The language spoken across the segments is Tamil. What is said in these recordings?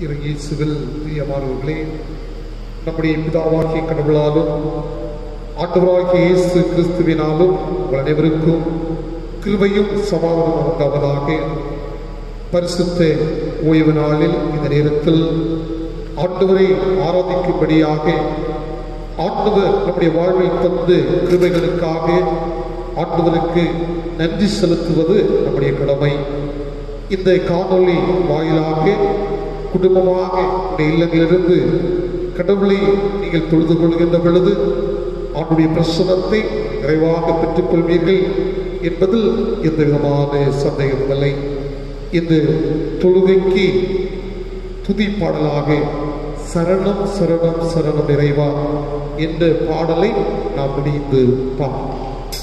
இயேசுவில் பிரியமானவர்களே நம்முடைய பிதாவாகிய கடவுளாலும் ஆண்டவராகிய இயேசு கிறிஸ்துவினாலும் உங்கள் அனைவருக்கும் கிருபையும் சமாதானம் உண்டாவதாக பரிசுத்த ஓய்வு நாளில் இந்த நேரத்தில் ஆண்டவரை ஆராதிக்கும்படியாக ஆண்டவர் நம்முடைய வாழ்வில் தந்து கிருபைகளுக்காக ஆண்டவருக்கு நன்றி செலுத்துவது நம்முடைய கடமை இந்த காணொளி வாயிலாக குடும்பமாக உடைய இல்லங்களிலிருந்து கடவுளை நீங்கள் தொழுது கொள்கின்ற பொழுது அவனுடைய பிரசனத்தை நிறைவாக பெற்றுக்கொள்வீர்கள் என்பதில் எந்த விதமான சந்தேகமில்லை இந்த தொழுகைக்கு துதி பாடலாக சரணம் சரணம் சரணம் இறைவா என்ற பாடலை நாம் முடிந்து பார்ப்போம்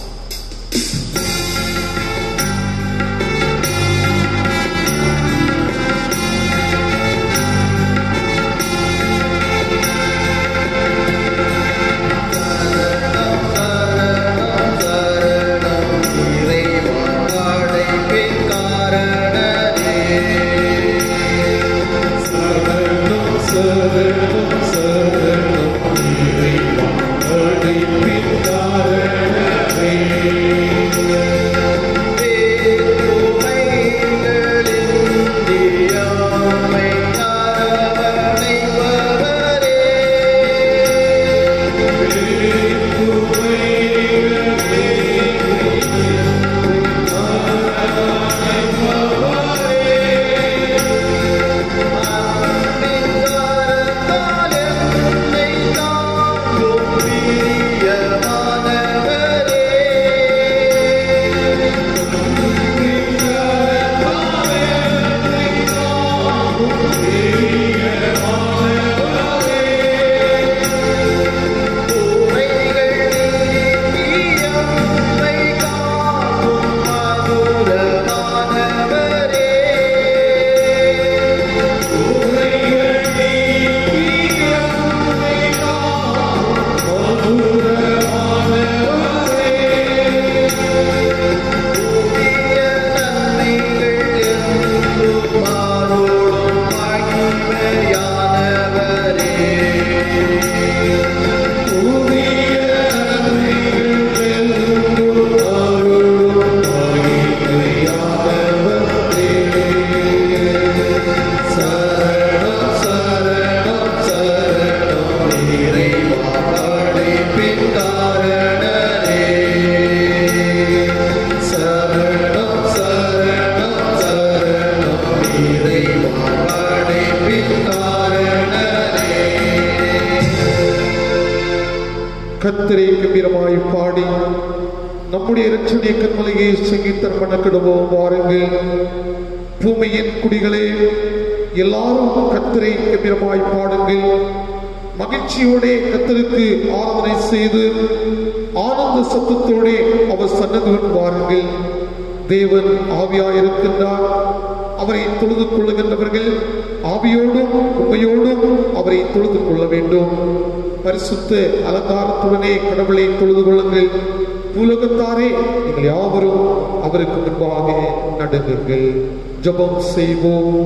கத்திரை கம்பீரமாய் பாடி நம்முடைய இரட்சணிய கண்மலையை சங்கீத்தர் கணக்கிடுவோம் வாருங்கள் பூமியின் குடிகளே எல்லாரும் கத்திரை கம்பீரமாய் பாடுங்கள் மகிழ்ச்சியோட கத்தருக்கு ஆராதனை செய்து ஆனந்த சத்தத்தோட அவர் சன்னதுடன் வாருங்கள் தேவன் ஆவியாயிருக்கின்றார் அவரை தொழுது கொள்ளுகின்றவர்கள் ஆவியோடும் உண்மையோடும் அவரை தொழுது கொள்ள வேண்டும் பரிசுத்த அலங்காரத்துடனே கடவுளை தொழுது கொள்ளுங்கள் பூலகத்தாரே நீங்கள் யாவரும் அவருக்கு முன்பாக நடுங்குங்கள் ஜபம் செய்வோம்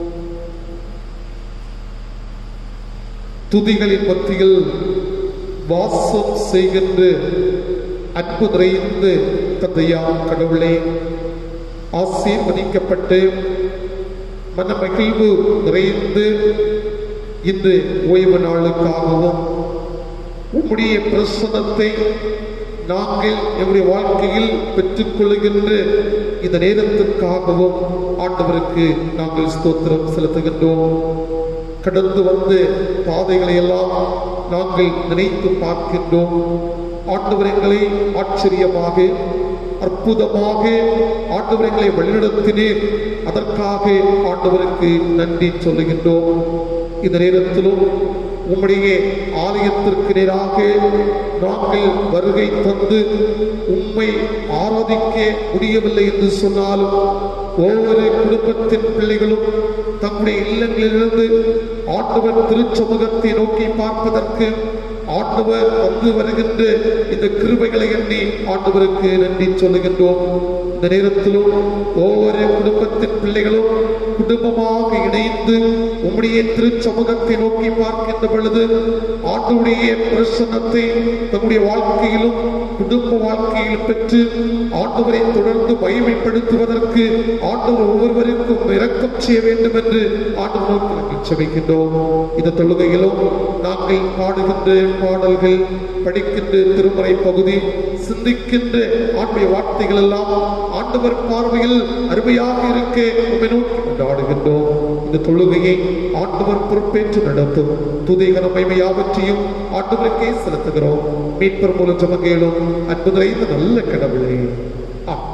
துதிகளின் மத்தியில் வாசம் செய்கின்ற அன்பு நிறைந்த தந்தையாம் கடவுளே ஆசீர்வதிக்கப்பட்டு மன மகிழ்வு நிறைந்து இன்று ஓய்வு நாளுக்காகவும் உம்முடைய பிரசனத்தை நாங்கள் எங்களுடைய வாழ்க்கையில் பெற்றுக்கொள்கின்ற இந்த நேரத்திற்காகவும் ஆண்டவருக்கு நாங்கள் ஸ்தோத்திரம் செலுத்துகின்றோம் கடந்து வந்து பாதைகளை எல்லாம் நாங்கள் நினைத்து பார்க்கின்றோம் ஆண்டவரங்களை ஆச்சரியமாக அற்புதமாக ஆண்டவரங்களை வழிநடத்தினேன் அதற்காக ஆண்டவருக்கு நன்றி சொல்லுகின்றோம் இந்த நேரத்திலும் உம்முடைய ஆலயத்திற்கு நேராக நாங்கள் வருகை தந்து உண்மை ஆராதிக்க முடியவில்லை என்று சொன்னாலும் ஒவ்வொரு குடும்பத்தின் பிள்ளைகளும் தம்முடைய இல்லங்களிலிருந்து ஆண்டவர் திருச்சமூகத்தை நோக்கி பார்ப்பதற்கு ஆண்டவர் வந்து வருகின்ற இந்த கிருபைகளை எண்ணி ஆண்டவருக்கு நன்றி சொல்லுகின்றோம் இந்த நேரத்திலும் ஒவ்வொரு குடும்பத்தின் பிள்ளைகளும் குடும்பமாக இணைந்து உம்முடைய திருச்சமூகத்தை நோக்கி பார்க்கின்ற பொழுது ஆண்டுடைய பிரசன்னத்தை தம்முடைய வாழ்க்கையிலும் குடும்ப வாழ்க்கையிலும் பெற்று ஆண்டவரை தொடர்ந்து மகிமைப்படுத்துவதற்கு ஆண்டவர் ஒவ்வொருவருக்கும் இரக்கம் செய்ய வேண்டும் என்று ஆண்டவர் நோக்கி நாங்கள் செபிக்கின்றோம் இந்த தொழுகையிலும் நாங்கள் பாடுகின்ற பாடல்கள் படிக்கின்ற திருமறை பகுதி சிந்திக்கின்ற ஆண்மை வார்த்தைகள் எல்லாம் ஆண்டவர் பார்வையில் அருமையாக இருக்க உம்மை நோக்கி கொண்டாடுகின்றோம் இந்த தொழுகையை ஆண்டவர் பொறுப்பேற்று நடத்தும் துதிகர மகிமையாவற்றையும் ஆண்டவருக்கே செலுத்துகிறோம் மீட்பர் மூலம் ஜமங்கேளும் அன்பு நிறைந்த நல்ல கடவுளே ஆமென்.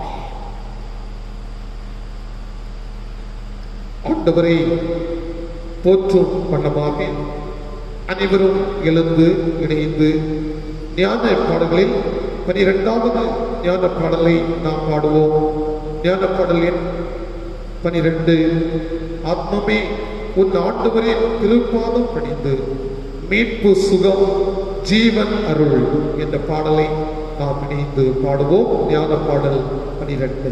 ஆண்டவரை போற்றும் வண்ணமாக அனைவரும் எழுந்து இணைந்து ஞான பாடல்களில் பனிரெண்டாவது ஞான பாடலை நாம் பாடுவோம் ஞான பாடல் எண் பனிரெண்டு ஆத்மமே உன் ஆண்டவரே திருப்பாதம் பணிந்து மீட்பு சுகம் ஜீவன் அருள் என்ற பாடலை நாம் இணைந்து பாடுவோம் ஞான பாடல் பனிரெண்டு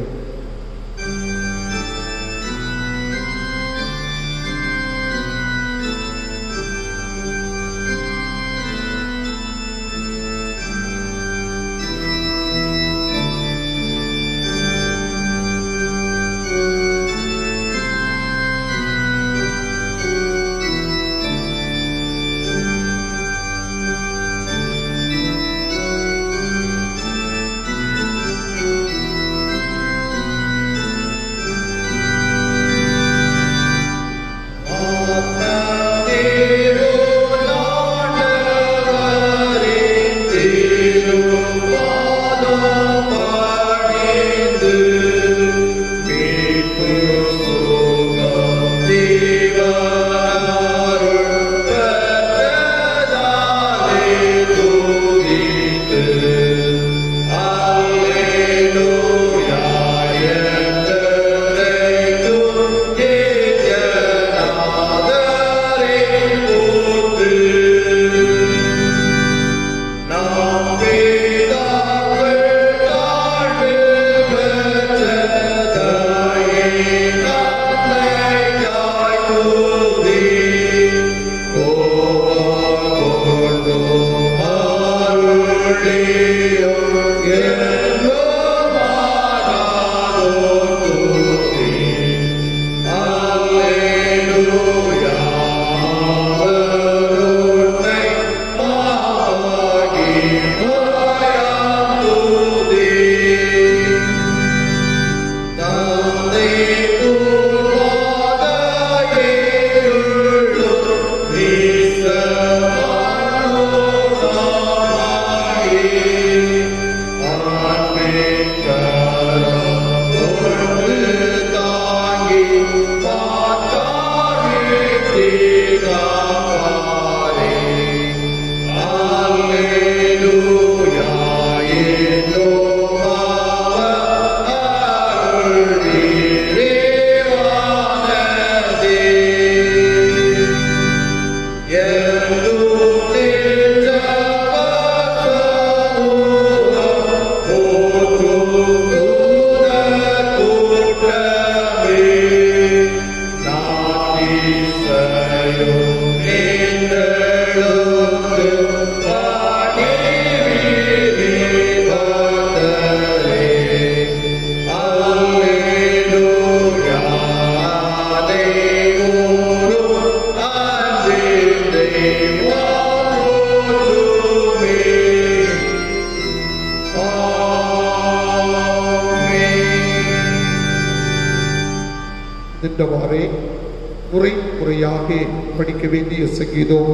நின்றவாறே முறை முறையாக படிக்க வேண்டிய சங்கீதம்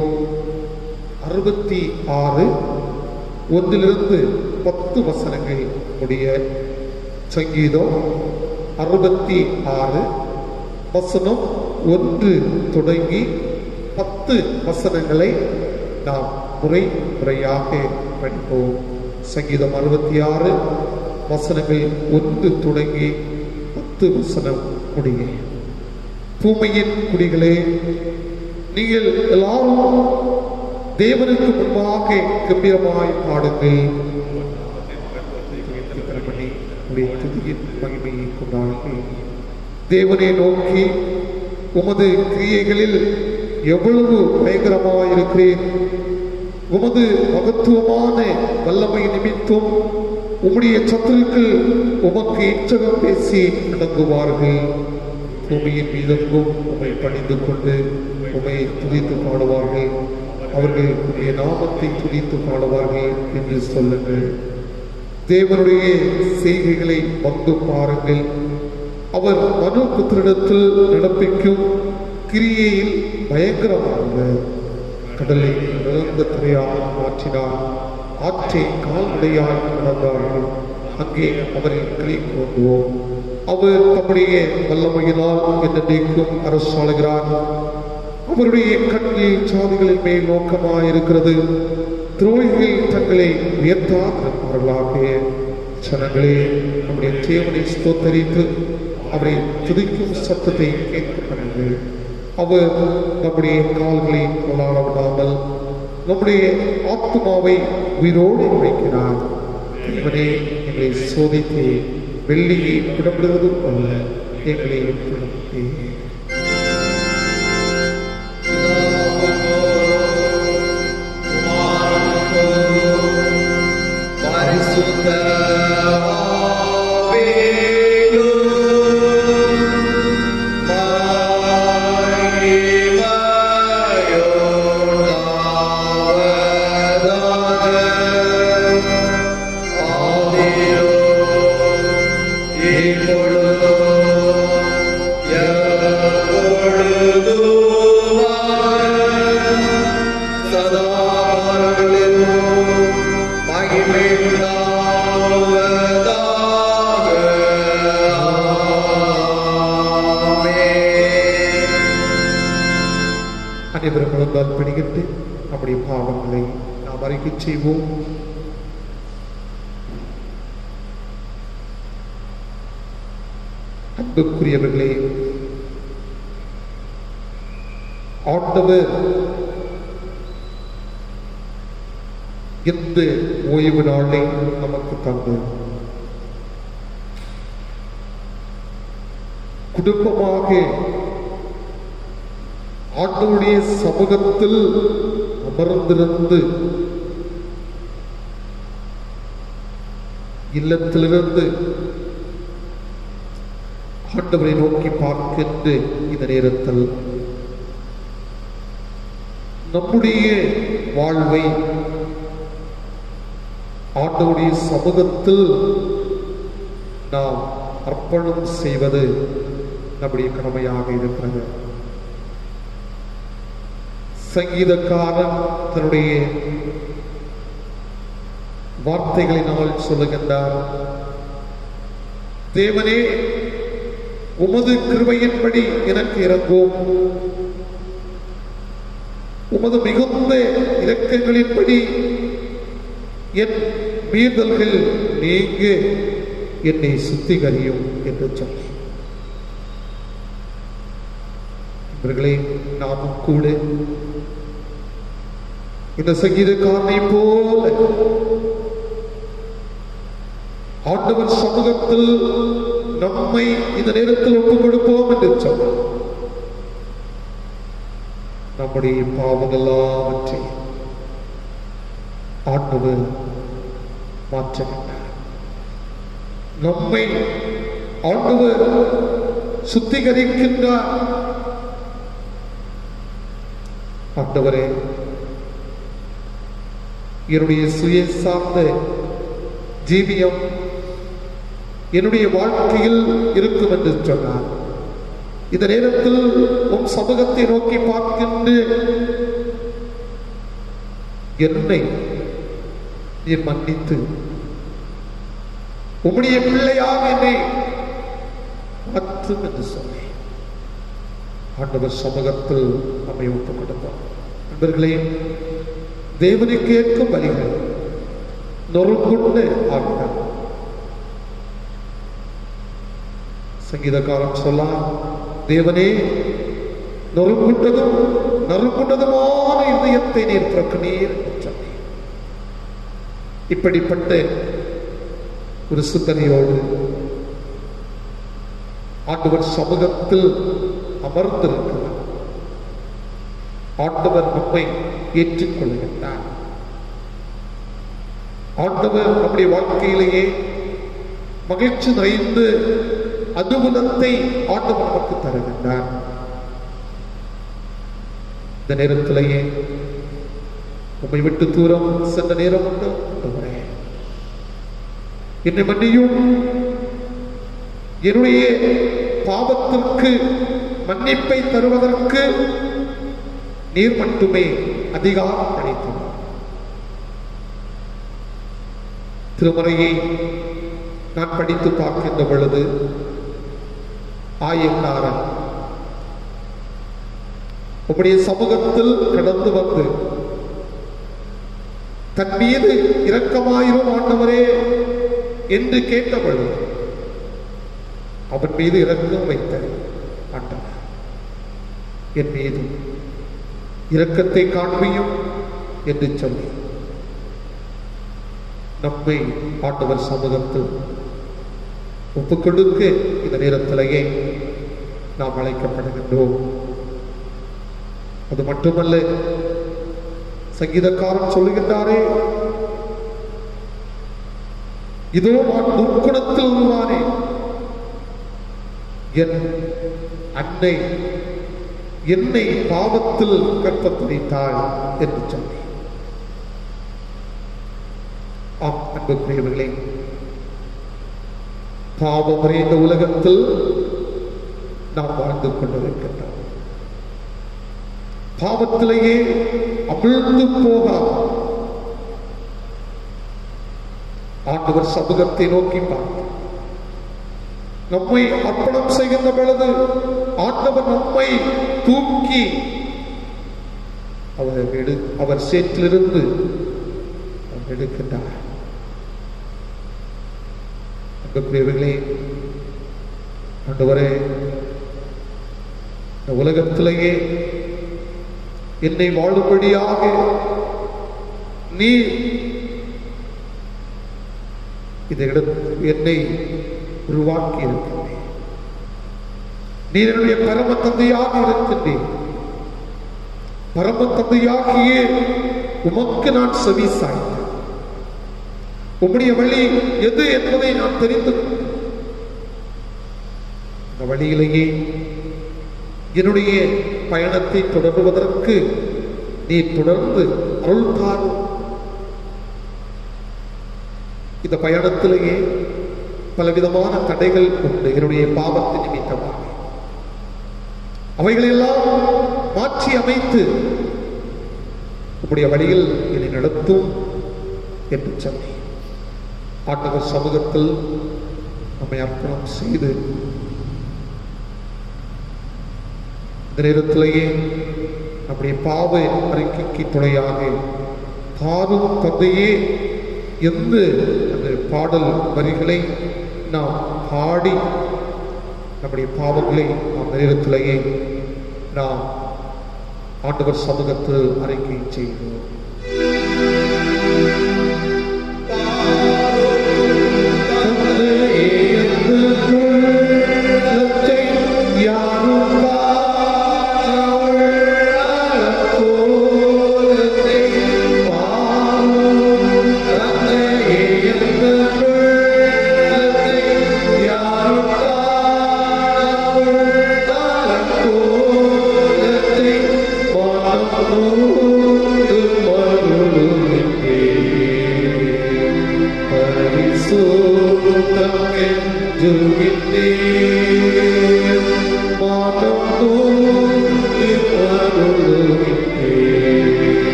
அறுபத்தி ஆறு ஒன்றிலிருந்து பத்து வசனங்கள் உடைய சங்கீதம் அறுபத்தி ஆறு வசனம் ஒன்று தொடங்கி பத்து வசனங்களை நாம் முறை முறையாக படிப்போம் சங்கீதம் அறுபத்தி ஆறு வசனங்கள் ஒன்று தொடங்கி பத்து வசனம் முடிய பூமியின் குடிகளே நீங்கள் எல்லாரும் தேவனுக்கு முன்பாக கம்பீரமாய் பாடுங்கள் பண்ணி உடைய துதியின் மகிமையை கொண்டாடுங்கள் தேவனை நோக்கி உமது கிரியைகளில் எவ்வளவு பயங்கரமாயிருக்கிறேன் உமது மகத்துவமான வல்லமை நிமித்தம் உம்முடைய சத்துருக்கள் உமக்கு இச்சகம் பேசி அடங்குவார்கள் பூமியின் மீதெங்கும் உம்மை பணிந்து கொண்டு உம்மை துதித்து பாடுவார்கள் அவர்கள் உம்முடைய நாமத்தை துதித்து பாடுவார்கள் என்று சொல்லுங்கள் தேவனுடைய செய்கைகளை வந்து பாருங்கள் அவர் மனு புத்திரிடத்தில் நடப்பிக்கும் கிரியையில் பயங்கரமாக கடலை நிறந்த திரையாக மாற்றினார் ஆற்றை கால்நடையாய் நடந்தார்கள் அங்கே அவரின் கிளை கொண்டுவோம் அவர் தம்முடைய வல்லமையினால் என்னென்றைக்கும் அரசாளுகிறார் அவருடைய கண்ணில் சாதிகளின் மேல் நோக்கமாயிருக்கிறது துரோகிகள் தங்களை உயர்த்தாதிருப்பார்களாக ஜனங்களே நம்முடைய தேவனை ஸ்தோத்தரித்து அவரை துதிக்கும் சத்தத்தை கேட்கப்படுங்கள் அவர் நம்முடைய கால்களை கொண்டாட விடாமல் நம்முடைய ஆத்மாவை உயிரோடு வைக்கிறார் தேவனே எங்களை சோதித்து வெள்ளியை விடப்படுவதும் அல்ல எங்களை விடுவித்தே. பரிசுத்த அனைவரும் முழங்கால் பிடிக்கிட்டு அப்படி பாவங்களை நாம் அறிக்கை செய்வோம் அன்புக்குரியவர்களே ஆண்டவர் எந்த ஓய்வு நாளை நமக்கு தந்து குடும்பமாக ஆண்டவருடைய சமூகத்தில் அமர்ந்திருந்து இல்லத்திலிருந்து ஆண்டவரை நோக்கி பார்க்கின்ற இந்த நேரத்தில் நம்முடைய வாழ்வை ஆண்டவருடைய சமூகத்தில் நாம் அர்ப்பணம் செய்வது நம்முடைய கடமையாக இருக்கிறது சங்கீதக்காரன் தன்னுடைய வார்த்தைகளினால் சொல்லுகின்றார் தேவனே உமது கிருபையின்படி எனக்கு இறங்கும் உமது மிகுந்த இரக்கங்களின்படி என் மீறல்கள் நீங்க என்னை சுத்திகரியும் என்று சொன்னார் இவர்களே நாமும் கூட இந்த சங்கீதக்காரனை போல ஆண்டவர் சமூகத்தில் நம்மை இந்த நேரத்தில் ஒப்புக் கொடுப்போம் என்று சொன்னார் நம்முடைய பாவங்களாவற்றை ஆண்டவர் மாற்றுகின்றார் நம்மை ஆண்டவர் சுத்திகரிக்கின்றார் ஆண்டவரே என்னுடைய சுய சார்ந்த ஜீவியம் என்னுடைய வாழ்க்கையில் இருக்கும் என்று சொன்னார் இந்த நேரத்தில் உன் சமூகத்தை நோக்கி பார்க்கின்ற என்னை நீர் மன்னித்து உம்முடைய பிள்ளையாக என்னை மாற்றும் என்று சொன்னேன் ஆண்டவர் சமூகத்தில் நம்மை ஒப்புக் கொடுத்தார் நண்பர்களே தேவனை கேட்கும் வழிகள் நொறுங்குண்டு ஆகிறார் சங்கீதக்காரன் சொல்லலாம் தேவனே நொறுங்குண்டதும் நறுக்குண்டதுமான இதயத்தை நீர் திறக்கிறீர் என்று சொன்னீர் இப்படிப்பட்ட ஒரு சிந்தனையோடு ஆண்டவர் சமூகத்தில் அமர்ந்திருக்கிறார் ஆண்டவர் நம்மை ஏற்றுக்கொள்கின்றார் ஆண்டவர் நம்முடைய வாழ்க்கையிலேயே மகிழ்ச்சி நிறைந்து அனுகூலத்தை ஆண்டவர் நமக்கு தருகின்றார் இந்த நேரத்திலேயே உம்மை விட்டு தூரம் சென்ற நேரம் உண்டு ஆண்டவரே. என்னை மன்னியும் என்னுடைய பாவத்திற்கு மன்னிப்பை தருவதற்கு நீர் மட்டுமே அதிகாரம் அளித்தவர் திருமறையை நான் படித்து பார்க்கின்ற பொழுது ஆயக்காரன் உம்முடைய சமூகத்தில் கடந்து வந்து தன் மீது இரக்கமாயிரும் ஆண்டவரே என்று கேட்ட பொழுது அவன் மீது இரக்கம் வைத்த ஆண்டவர் என் மீது இரக்கத்தை காண்பியும் என்று சொல்லி நம்மை ஆண்டவர் சமூகத்தில் ஒப்புக் கொடுக்க இந்த நேரத்திலேயே நாம் அழைக்கப்படுகின்றோம் அது மட்டுமல்ல சங்கீதக்காரன் சொல்லுகின்றாரே இதோ நான் முற்குணத்தில் உருவானே என் அன்னை என்னை பாவத்தில் கற்பத்துரைத்தாள் என்று சொன்னேன் ஆம் அன்புக்குரியவர்களே பாவம் நிறைந்த உலகத்தில் நாம் வாழ்ந்து கொண்டிருக்கின்றோம் பாவத்திலேயே அமிழ்ந்து போகாமல் ஆண்டவர் சமூகத்தை நோக்கி பார்க்க நம்மை அர்ப்பணம் செய்கின்ற பொழுது ஆண்டவர் நம்மை தூக்கி அவர் எடு அவர் சேற்றிலிருந்து அவர் எடுக்கின்றார் அன்புக்குரியவர்களே ஆண்டவரே இந்த உலகத்திலேயே என்னை வாழும்படியாக நீ இதை எடுத்து என்னை உருவாக்கி இருக்கின்றேன் நீர் என்னுடைய பரம தந்தையாக இருக்கின்றேன் பரம தந்தையாகிய உமக்கு நான் செவி சாய்ந்தேன் உம்முடைய வழி எது என்பதை நான் தெரிந்து கொண்டேன். அந்த வழியிலேயே என்னுடைய பயணத்தை தொடருவதற்கு நீ தொடர்ந்து அருள் தாரும் இந்த பயணத்திலேயே பலவிதமான தடைகள் உண்டு என்னுடைய பாவத்தின் நிமித்தமாக அவைகளெல்லாம் மாற்றி அமைத்து உம்முடைய வழியில் என்னை நடத்தும் என்று சொன்னேன் ஆண்டவர் சமூகத்தில் நம்மை அர்ப்பணம் செய்து இந்த நேரத்திலேயே நம்முடைய பாவ அறிக்கைக்கு துணையாக தாரும் தந்தையே எந்த அந்த பாடல் வரிகளை நாம் பாடி நம்முடைய பாவங்களை நாம் நேரத்திலேயே நாம் ஆண்டவர் சமூகத்தில் அறிக்கை செய்கிறோம்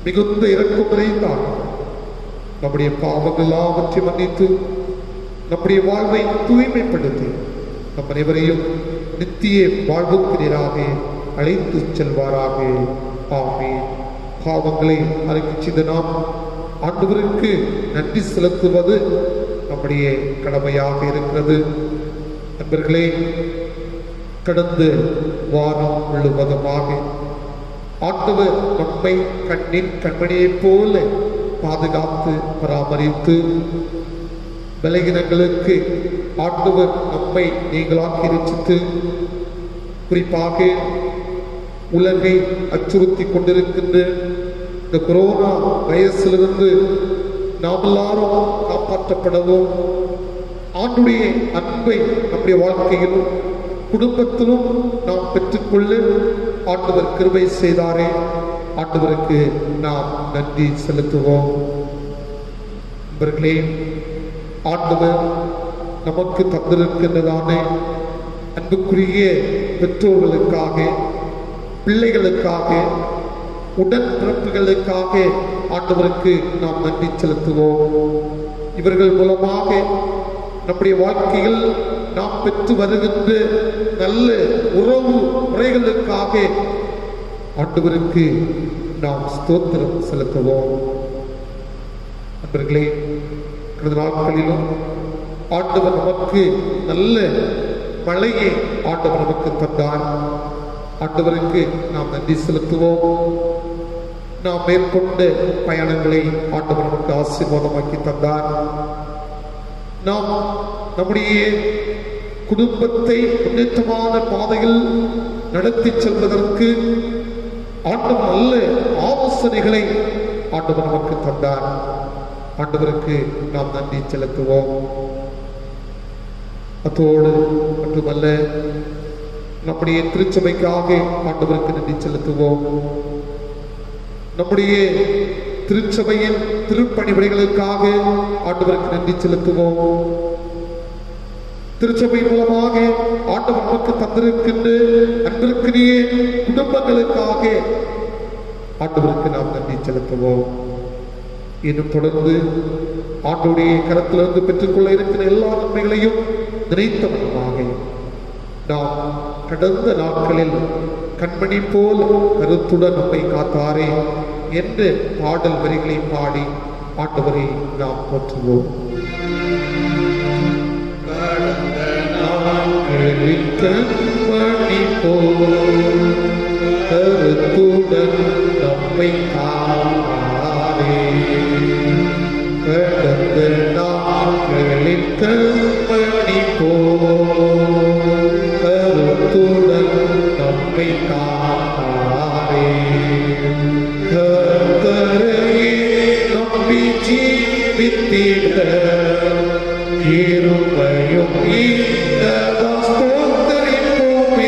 மிகுந்த இறக்கம் நிறைந்தார் நம்முடைய பாவங்கள் எல்லாவற்றை மன்னித்து நம்முடைய வாழ்வை தூய்மைப்படுத்தி நம் அனைவரையும் நித்திய வாழ்வுக்கு நேராக அழைத்து செல்வாராக ஆமே பாவங்களை அறிக்கை செய்த நாம் ஆண்டவருக்கு நன்றி செலுத்துவது நம்முடைய கடமையாக இருக்கிறது நண்பர்களே கடந்த வாரம் முழுவதுமாக ஆண்டவர் நம்மை கண்ணின் கண்மணியைப் போல பாதுகாத்து பராமரித்து பலகீனங்களுக்கு ஆண்டவர் நம்மை நீங்களாக்கி ரசித்து குறிப்பாக உலகை அச்சுறுத்தி கொண்டிருக்கின்ற இந்த கொரோனா வைரஸிலிருந்து நாம் எல்லாரும் காப்பாற்றப்படவும் ஆண்டுடைய அன்பை நம்முடைய வாழ்க்கையிலும் குடும்பத்திலும் நாம் பெற்றுக்கொள்ள ஆண்டவர் கிருபை செய்தாரே ஆண்டவருக்கு நாம் நன்றி செலுத்துவோம் நண்பர்களே ஆண்டவர் நமக்கு தந்திருக்கின்றதான அன்புக்குரிய பெற்றோர்களுக்காக பிள்ளைகளுக்காக உடன்பிறப்புகளுக்காக ஆண்டவருக்கு நாம் நன்றி செலுத்துவோம் இவர்கள் மூலமாக நம்முடைய வாழ்க்கையில் நாம் பெற்று வருகின்ற நல்ல உறவு முறைகளுக்காக ஆண்டவருக்கு நாம் ஸ்தோத்திரம் செலுத்துவோம் நண்பர்களே கடந்த நாட்களிலும் ஆண்டவர் நமக்கு நல்ல மழையை ஆண்டவர் நமக்கு தந்தார் ஆண்டவருக்கு நாம் நன்றி செலுத்துவோம் நாம் மேற்கொண்ட பயணங்களை ஆண்டவர் நமக்கு ஆசீர்வாதமாக்கி தந்தார் நாம் நம்முடைய குடும்பத்தை முன்னேற்றமான பாதையில் நடத்தி செல்வதற்கு ஆண்டவர் நல்ல ஆலோசனைகளை ஆண்டவர் நமக்கு தந்தார் ஆண்டவருக்கு நாம் நன்றி செலுத்துவோம் அத்தோடு மட்டுமல்ல நம்முடைய திருச்சபைக்காக ஆண்டவருக்கு நன்றி செலுத்துவோம் நம்முடைய திருச்சபையின் திருப்பணிபடிகளுக்காக ஆண்டவருக்கு நன்றி செலுத்துவோம் திருச்சபை மூலமாக ஆண்டவர் நமக்கு தந்திருக்கின்ற அன்பிற்குரிய குடும்பங்களுக்காக ஆண்டவருக்கு நாம் நன்றி செலுத்துவோம் இன்னும் தொடர்ந்து ஆண்டுடைய கரத்திலிருந்து பெற்றுக்கொள்ள இருக்கிற எல்லா நன்மைகளையும் நினைத்த வண்ணமாக நாம் கடந்த நாட்களில் கண்மணி போல் கருத்துடன் நம்மை காத்தாரே என்ற பாடல் வரிகளை பாடி ஆண்டவரை நாம் போற்றுவோம் நாட்களில் கண்மணி போல் கருத்துடன் நம்மை காத்தாரே கடந்த நாட்களில் கண்மணி போல் கருத்துடன் நம்மை காத்தாரே கர்த்தரையே நம்பி ஜீவித்திட கிருபையும் இந்த ஸ்தோத்தரிப்போமே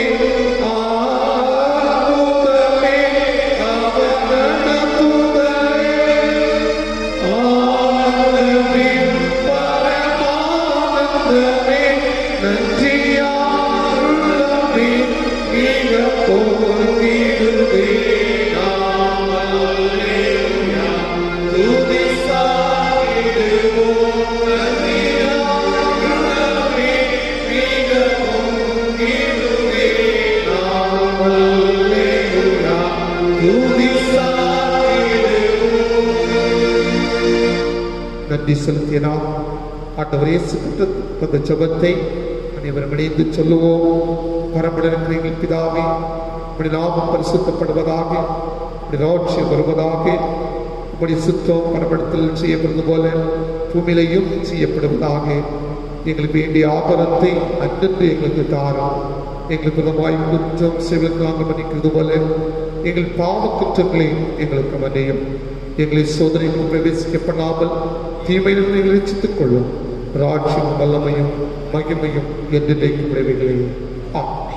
ஆனந்தமே அவர் நடத்துதலே ஆனந்தமே பரமானந்தமே நன்றியாருள்ளமே மிக போகிடுவே நாம் அல்லேலூயா துதி சாயிடுவோம் நன்றியாருள்ளமே மிக போகிடுவே நாம் அல்லேலூயா துதி சாயிடுவோம் நன்றி செலுத்திய நாம் ஆண்டவர் இயேசு கிறிஸ்து தந்த ஜெபத்தை அனைவரும் இணைந்து சொல்லுவோம் பரமடனுக்கு எங்கள் பிதாவே உடைய நாமம் பரிசுத்தப்படுவதாக உடைய ராட்சியம் வருவதாக உடைய சுத்தம் பரமடத்தில் செய்யப்படுவது போல பூமியிலையும் செய்யப்படுவதாக எங்களுக்கு வேண்டிய ஆபரத்தை அன்றென்று எங்களுக்கு தாரும் எங்களுக்கு விதமாய் குற்றம் செய்வதற்கு நாங்கள் மன்னிக்கிறது போல எங்கள் பாவ குற்றங்களை எங்களுக்கு மன்னியும் எங்களை சோதனைக்கு பிரவேசிக்கப்படாமல் தீமையிலிருந்து எங்களை ரசித்துக் கொள்ளும் ராட்சியும் வல்லமையும் மகிமையும் என்றைக்கும் விளைவுகளே ஆமென்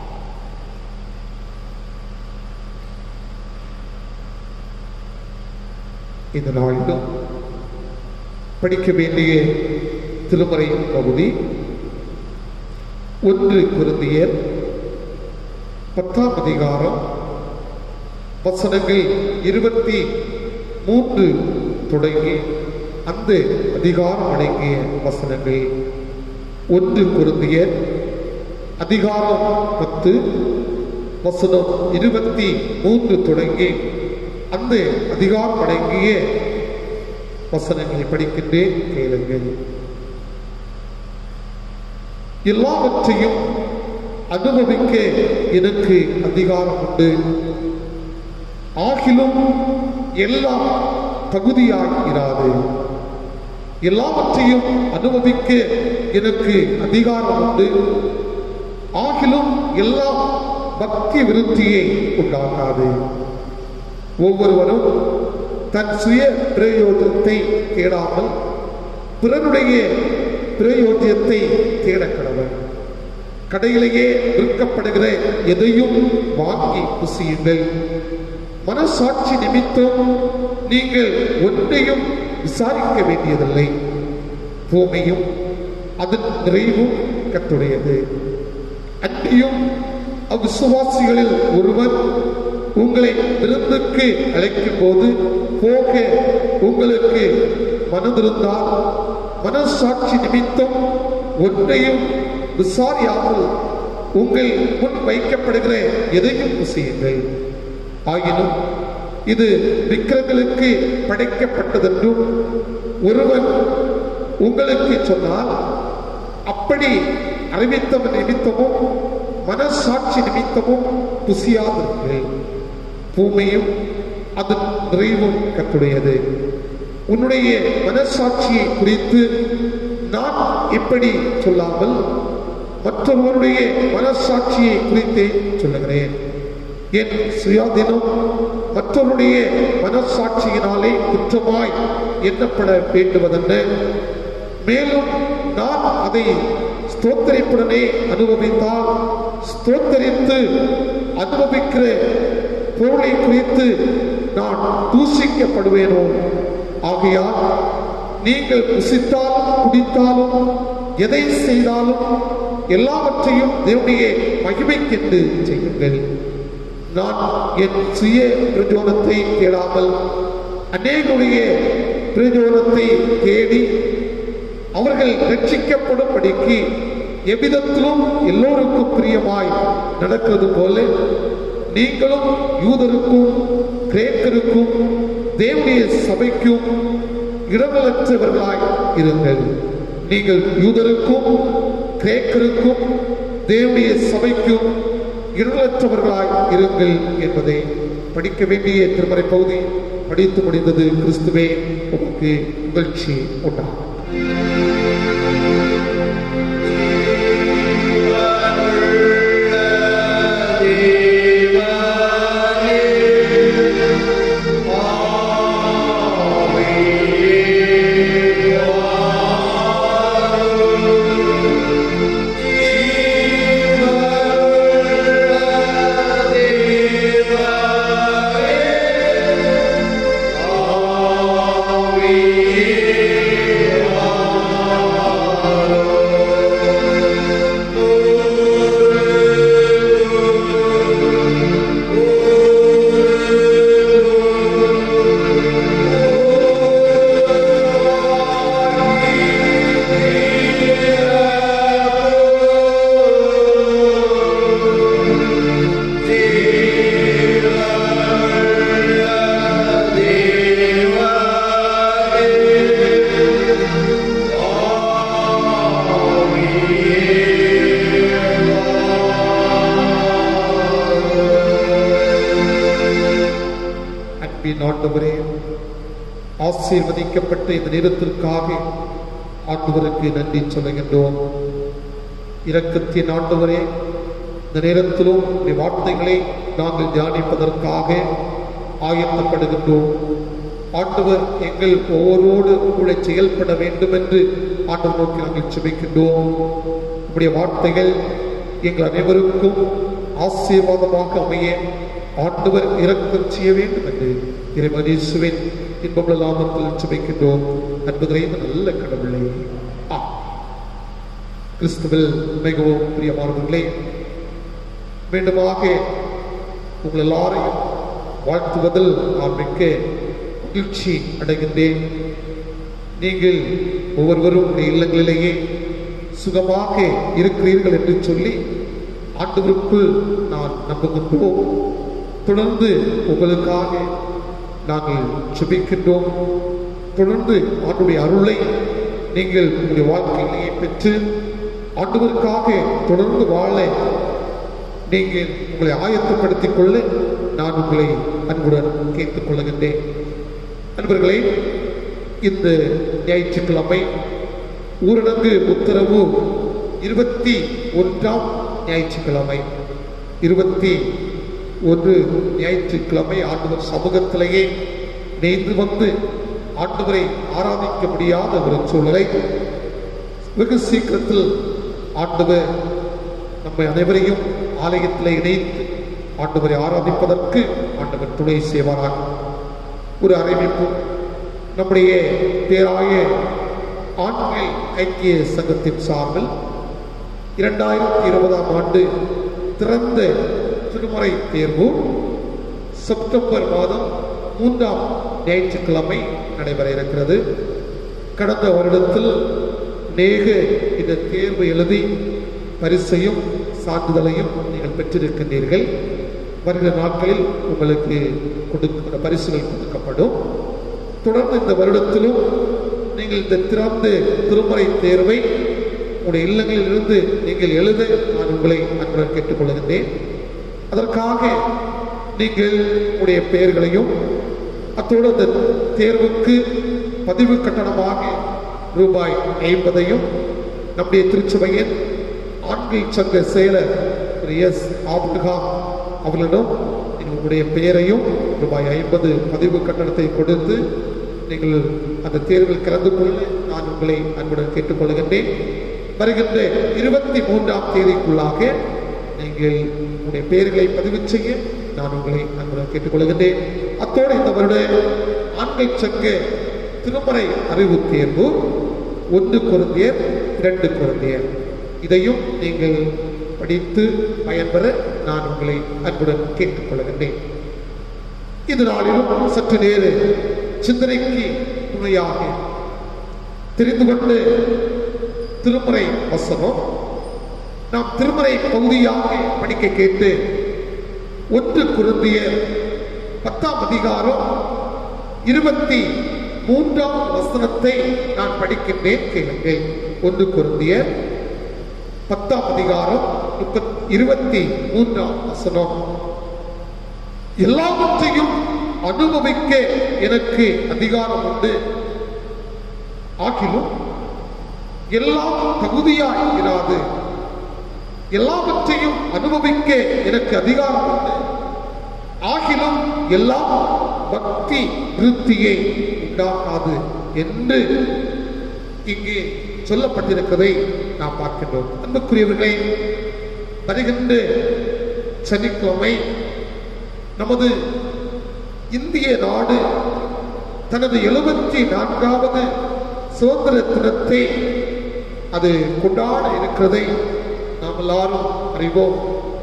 இந்த நாளிலும் படிக்க வேண்டிய திருமறை பகுதி ஒன்று குருந்தியர் பத்தாம் அதிகாரம் வசனங்கள் இருபத்தி மூன்று தொடங்கி அந்த அதிகாரம் அடங்கிய வசனங்கள் ஒன்று குருந்திய அதிகாரம் பத்து வசனம் இருபத்தி மூன்று தொடங்கி அந்த அதிகாரம் அடங்கிய வசனங்களை படிக்கின்றேன் கேளுங்கள் எல்லாவற்றையும் அனுபவிக்க எனக்கு அதிகாரம் உண்டு ஆகிலும் எல்லாம் தகுதியாகிறாது எல்லாவற்றையும் அனுபவிக்க எனக்கு அதிகாரம் உண்டு ஆகிலும் எல்லாம் பக்தி விருத்தியை உண்டாக்காது ஒவ்வொருவரும் தன் சுய பிரயோஜனத்தை தேடாமல் பிறனுடைய பிரயோஜனத்தை தேட கடவர் கடையிலேயே விற்கப்படுகிற எதையும் வாங்கி புசியுங்கள் மனசாட்சி நிமித்தம் நீங்கள் ஒன்றையும் விசாரிக்க வேண்டியதில்லை பூமியும் அதன் நிறைவும் கத்துடையது அன்றியும் அவ்விசுவாசிகளில் ஒருவர் உங்களை விருந்துக்கு அழைக்கும் போது போக உங்களுக்கு மனதிருந்தால் மனசாட்சி நிமித்தம் ஒன்றையும் விசாரியாமல் உங்கள் முன் வைக்கப்படுகிற எதையும் புசியுங்கள் ஆயினும் இது விக்கிரங்களுக்கு படைக்கப்பட்டதென்றும் ஒருவன் உங்களுக்கு சொன்னால் அப்படி அறிவித்தவன் நிமித்தமும் மனசாட்சி நிமித்தமும் புசியாதிருங்கள் பூமியும் அதன் நிறைவும் கத்துடையது உன்னுடைய மனசாட்சியை குறித்து நான் இப்படி சொல்லாமல் மற்றொருவருடைய மனசாட்சியை குறித்தே சொல்லுகிறேன் என் சுயாதீனம் மற்றவருடைய மனசாட்சியினாலே குற்றமாய் எண்ணப்பட வேண்டுவதென்ன மேலும் நான் அதை ஸ்தோத்தரிப்புடனே அனுபவித்தால் ஸ்தோத்தரித்து அனுபவிக்கிற பொருளை குறித்து நான் தூசிக்கப்படுவேனோ ஆகையால் நீங்கள் புசித்தாலும் குடித்தாலும் எதை செய்தாலும் எல்லாவற்றையும் தேவனுடைய மகிமைக்கென்று செய்யுங்கள் நான் என் சுய பிரஜோனத்தை தேடாமல் அநேகருடைய பிரஜோனத்தை தேடி அவர்கள் ரட்சிக்கப்படும்படிக்கு எவ்விதத்திலும் எல்லோருக்கும் பிரியமாய் நடக்கிறது போல நீங்களும் யூதருக்கும் கிரேக்கருக்கும் தேவனுடைய சபைக்கும் இடமலற்றவர்களாய் இருங்கள் நீங்கள் யூதருக்கும் கிரேக்கருக்கும் தேவனுடைய சபைக்கும் இடமலற்றவர்களாய் இருங்கள் என்பதை படிக்க வேண்டிய திருமறை பகுதி படித்து முடிந்தது கிறிஸ்துவே உமக்கு புகழ்ச்சி உண்டாகும் அன்பின் ஆண்டவரே ஆசீர்வதிக்கப்பட்ட இந்த நேரத்திற்காக ஆண்டவருக்கு நன்றி சொல்லுகின்றோம் இரக்கத்தின் ஆண்டவரே இந்த நேரத்திலும் இந்த வார்த்தைகளை நாங்கள் தியானிப்பதற்காக ஆயத்தப்படுகின்றோம் ஆண்டவர் எங்கள் ஒவ்வொருவோடு கூட செயல்பட வேண்டும் என்று ஆண்டவர் நோக்கி நாங்கள் சுமைக்கின்றோம் உடைய வார்த்தைகள் எங்கள் அனைவருக்கும் ஆசீர்வாதமாக அமைய ஆண்டவர் இரக்கம் செய்ய வேண்டும் என்று இறைவனேசுவின் இன்பமுள்ள லாபத்தில் சுமைக்கின்றோம் என்பதை நல்ல கடவுளே ஆ கிறிஸ்துவில் மிகவும் பிரியமானவர்களே மீண்டுமாக உங்கள் எல்லாரையும் வாழ்த்துவதில் நான் மிக்க மகிழ்ச்சி அடைகின்றேன் நீங்கள் ஒவ்வொருவரும் உடைய இல்லங்களிலேயே சுகமாக இருக்கிறீர்கள் என்று சொல்லி ஆண்டவருக்குள் நான் நம்புகின்றோம் தொடர்ந்து உங்களுக்காக நாங்கள் சுபிக்கின்றோம் தொடர்ந்து ஆண்டுடைய அருளை நீங்கள் உங்களுடைய வாழ்க்கையிலேயே பெற்று ஆண்டவருக்காக தொடர்ந்து வாழ நீங்கள் உங்களை ஆயத்தப்படுத்திக் கொள்ள நான் உங்களை அன்புடன் கேட்டுக் கொள்கின்றேன் அன்பர்களே இந்த ஞாயிற்றுக்கிழமை ஊரடங்கு உத்தரவு இருபத்தி ஒன்றாம் ஞாயிற்றுக்கிழமை இருபத்தி ஒன்று ஞாயிற்றுக்கிழமை ஆண்டவர் சமூகத்திலேயே நேர்ந்து வந்து ஆண்டவரை ஆராதிக்க முடியாத ஒரு சூழலை வெகு சீக்கிரத்தில் ஆண்டவர் நம்மை அனைவரையும் ஆலயத்தில் இணைத்து ஆண்டவரை ஆராதிப்பதற்கு ஆண்டவர் துணை செய்வாராக ஒரு அறிவிப்பு நம்முடைய பேராய ஆண்கள் ஐக்கிய சங்கத்தின் சார்பில் இரண்டாயிரத்தி இருபதாம் ஆண்டு திறந்த திருமறை தேர்வு செப்டம்பர் மாதம் மூன்றாம் ஞாயிற்றுக்கிழமை நடைபெற இருக்கிறது கடந்த வருடத்தில் நேக இந்த தேர்வு எழுதி பரிசையும் சான்றிதழையும் நீங்கள் பெற்றிருக்கின்றீர்கள் வருகிற நாட்களில் உங்களுக்கு கொடுக்க பரிசுகள் கொடுக்கப்படும் தொடர்ந்து இந்த வருடத்திலும் நீங்கள் இந்த திறந்த திருமறை தேர்வை உங்களுடைய இல்லங்களில் இருந்து நீங்கள் எழுத நான் உங்களை அன்புடன் கேட்டுக்கொள்கின்றேன் அதற்காக நீங்கள் உங்களுடைய பெயர்களையும் அத்தோடு அந்த தேர்வுக்கு பதிவு கட்டணமாக ரூபாய் ஐம்பதையும் நம்முடைய திருச்சபையின் ஆண்கள் சங்க செயலர் திரு எஸ் ஆப்டுகாம் அவர்களிடம் உங்களுடைய பெயரையும் ரூபாய் ஐம்பது பதிவு கட்டணத்தை கொடுத்து நீங்கள் அந்த தேர்வில் கலந்து கொள்ள நான் உங்களை அன்புடன் கேட்டுக்கொள்கின்றேன் வருகின்ற இருபத்தி மூன்றாம் தேதிக்குள்ளாக நீங்கள் உங்களுடைய பெயர்களை பதிவு செய்ய நான் உங்களை அன்புடன் கேட்டுக்கொள்கின்றேன் அத்தோடு இந்த வருட ஆண்கள் சங்க திருமறை அறிவு தேர்வு ஒன்று குருந்தியர் இரண்டு குருந்தியர் இதையும் நீங்கள் படித்து பயன்பெற நான் உங்களை அன்புடன் கேட்டுக்கொள்கின்றேன் இது நாளிலும் சற்று நேர சிந்தனைக்கு துணையாக தெரிந்து கொண்டு திருமறை வசனம் நாம் திருமறை பகுதியாக படிக்க கேட்டு ஒன்று குருந்திய பத்தாம் அதிகாரம் இருபத்தி மூன்றாம் வசனத்தை நான் படிக்கின்றேன் கேளுங்கள் ஒன்று குருந்திய பத்தாம் அதிகாரம் முப்பத் இருபத்தி மூன்றாம் வசனம் எல்லாவற்றையும் அனுபவிக்க எனக்கு அதிகாரம் உண்டு ஆகிலும் எல்லாம் தகுதியாய் இராது எல்லாவற்றையும் அனுபவிக்க எனக்கு அதிகாரம் உண்டு ஆகிலும் எல்லாம் பக்தி விருத்தியை உண்டாக்காது என்று இங்கே சொல்லப்பட்டிருக்கிறதை நாம் பார்க்கின்றோம் அன்புக்குரியவர்களே வருகின்ற சனிக்கிழமை நமது இந்திய நாடு தனது எழுபத்தி நான்காவது சுதந்திர தினத்தை அது கொண்டாட இருக்கிறதை நாம் எல்லாரும் அறிவோம்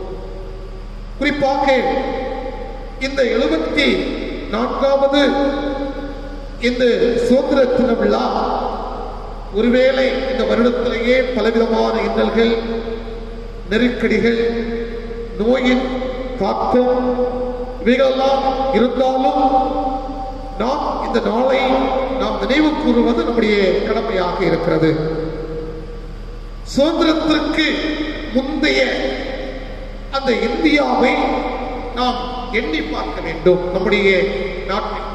குறிப்பாக இந்த எழுபத்தி நான்காவது இந்த சுதந்திர தின விழா ஒருவேளை இந்த வருடத்திலேயே பலவிதமான இன்னல்கள் நெருக்கடிகள் நோயின் தாக்கம் இவைகளெல்லாம் இருந்தாலும் நாம் இந்த நாளை நாம் நினைவு கூறுவது நம்முடைய கடமையாக இருக்கிறது சுதந்திரத்திற்கு முந்தைய அந்த இந்தியாவை நாம் எண்ணி பார்க்க வேண்டும் நம்முடைய நாட்டில்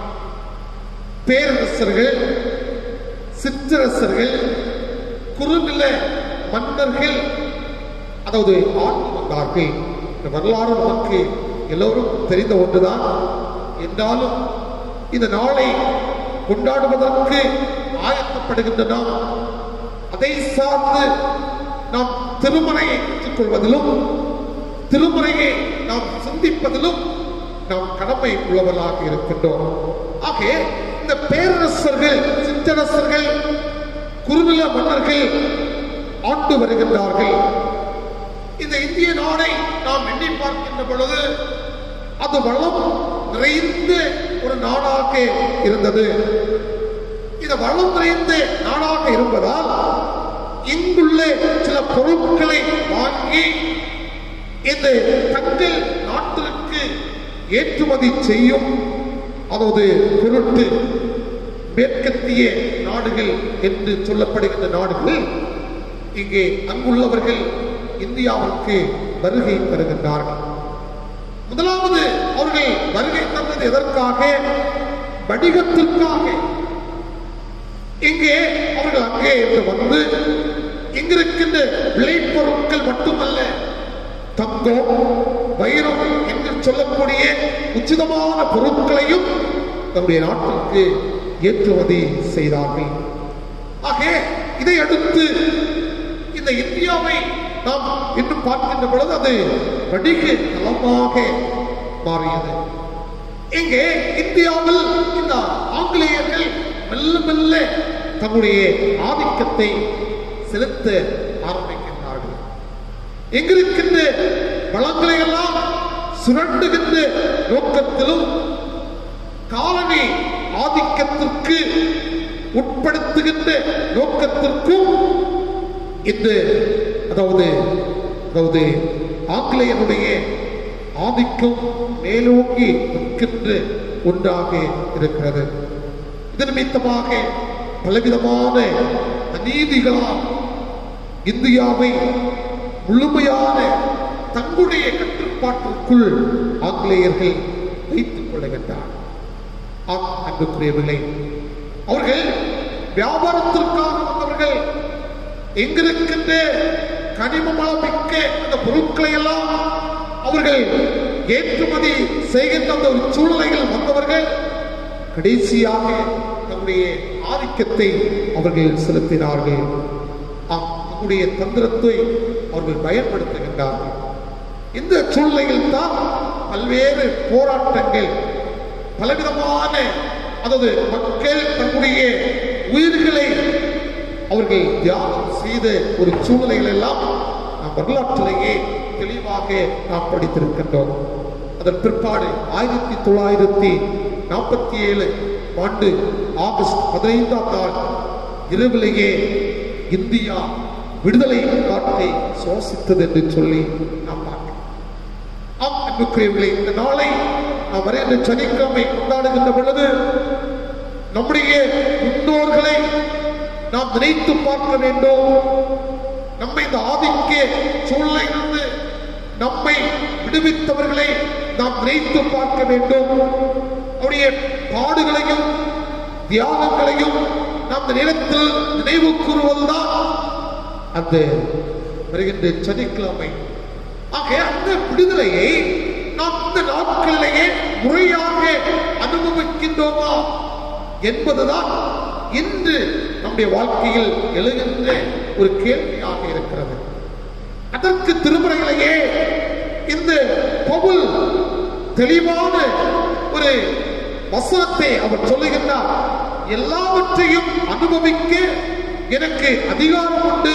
பேரரசர்கள் சிற்றரசர்கள் குறுநில மன்னர்கள் அதாவது ஆண்டு வந்தார்கள் இந்த வரலாறு நமக்கு எல்லோரும் தெரிந்த ஒன்றுதான் என்றாலும் இந்த நாளை கொண்டாடுவதற்கு ஆயத்தப்படுகின்ற நாம் அதை சார்ந்து நாம் திருமறையை கற்றுக்கொள்வதிலும் திருமுறையை நாம் சிந்திப்பதிலும் நாம் கடமை உள்ளவர்களாக இருக்கின்றோம் ஆக இந்த பேரரசர்கள் சிற்றரசர்கள் குறுநில மன்னர்கள் ஆண்டு வருகின்றார்கள் இந்த இந்திய நாடை நாம் எண்ணி பார்க்கின்ற பொழுது அது வளம் நிறைந்த ஒரு நாடாக இருந்தது இது வளம் நிறைந்த நாடாக இருப்பதால் இங்குள்ள சில பொருட்களை வாங்கி இந்த தங்கள் நாட்டிற்கு ஏற்றுமதி செய்யும் அதாவது பொருட்டு மேற்கத்திய நாடுகள் என்று சொல்லப்படுகின்ற நாடுகள் இங்கே அங்குள்ளவர்கள் இந்தியாவுக்கு வருகை தருகின்றார்கள் முதலாவது அவர்கள் வருகை தந்தது எதற்காக வணிகத்திற்காக இங்கே அவர்கள் அங்கே இருந்து வந்து இங்கிருக்கின்ற விளைபொருட்கள் மட்டுமல்ல தங்கம் வைரம் என்று சொல்லக்கூடிய உச்சிதமான பொருட்களையும் தன்னுடைய நாட்டிற்கு ஏற்றுமதி செய்தார்கள் ஆக இதை அடுத்து இந்த இந்தியாவை நாம் இன்று பார்க்கின்ற பொழுது அது வணிக தளமாக மாறியது இங்கே இந்தியாவில் இந்த ஆங்கிலேயர்கள் மெல்ல மெல்ல தங்களுடைய ஆதிக்கத்தை செலுத்த ஆரம்பிக்கின்றார்கள் எங்கிருக்கின்ற வளங்களை எல்லாம் சுரண்டுகின்ற நோக்கத்திலும் காலனி ஆதிக்கத்திற்கு உட்படுத்துகின்ற நோக்கத்திற்கும் இந்த அதாவது அதாவது ஆங்கிலேயனுடைய ஆதிக்கம் மேலோங்கி நிற்கின்ற ஒன்றாக இருக்கிறது இது நிமித்தமாக பலவிதமான அநீதிகளால் இந்தியாவை முழுமையான தங்களுடைய கட்டுப்பாட்டிற்குள் ஆங்கிலேயர்கள் வைத்துக் கொள்ளுகின்றார் ஆம் அன்புக்குரியவர்களே அவர்கள் வியாபாரத்திற்காக வந்தவர்கள் எங்கிருக்கின்ற கனிமமளமிக்க அந்த பொருட்களை எல்லாம் அவர்கள் ஏற்றுமதி செய்கின்ற அந்த ஒரு சூழ்நிலையில் வந்தவர்கள் கடைசியாக தன்னுடைய ஆதிக்கத்தை அவர்கள் செலுத்தினார்கள் ஆம், தன்னுடைய தந்திரத்தை அவர்கள் பயன்படுத்துகின்றார்கள் இந்த சூழ்நிலையில் தான் பல்வேறு போராட்டங்கள் பலவிதமான அதாவது மக்கள் தன்னுடைய உயிர்களை அவர்கள் தியாகம் செய்த ஒரு சூழ்நிலைகள் எல்லாம் நாம் வரலாற்றிலேயே தெளிவாக நாம் படித்திருக்கின்றோம் அதன் பிற்பாடு ஆயிரத்தி தொள்ளாயிரத்தி நாற்பத்தி ஏழு ஆண்டு ஆகஸ்ட் பதினைந்தாம் நாள் இரவிலேயே இந்தியா விடுதலை காற்றை சுவாசித்தது என்று சொல்லி நாம் பார்க்கிறோம் ஆம் அன்புக்குரியவர்களே இந்த நாளை நாம் வரைந்த சனிக்கிழமை கொண்டாடுகின்ற பொழுது நம்முடைய முன்னோர்களை நாம் நினைத்து பார்க்க வேண்டும் நம்மை இந்த ஆதிக்க சூழ்நிலையிலிருந்து நம்மை விடுவித்தவர்களை நாம் நினைத்து பார்க்க வேண்டும் அவருடைய பாடுகளையும் தியாகங்களையும் நாம் இந்த நேரத்தில் நினைவு கூறுவதுதான் அந்த வருகின்ற சனிக்கிழமை ஆக அந்த விடுதலையை நாம் இந்த நாட்களிலேயே முறையாக அனுபவிக்கின்றோமா என்பதுதான் இன்று நம்முடைய வாழ்க்கையில் எழுகின்ற ஒரு கேள்வியாக இருக்கிறது அதற்கு திருமுறையிலேயே இந்த பவுல் தெளிவான ஒரு வசனத்தை அவர் சொல்லுகின்றார் எல்லாவற்றையும் அனுபவிக்க எனக்கு அதிகாரம் உண்டு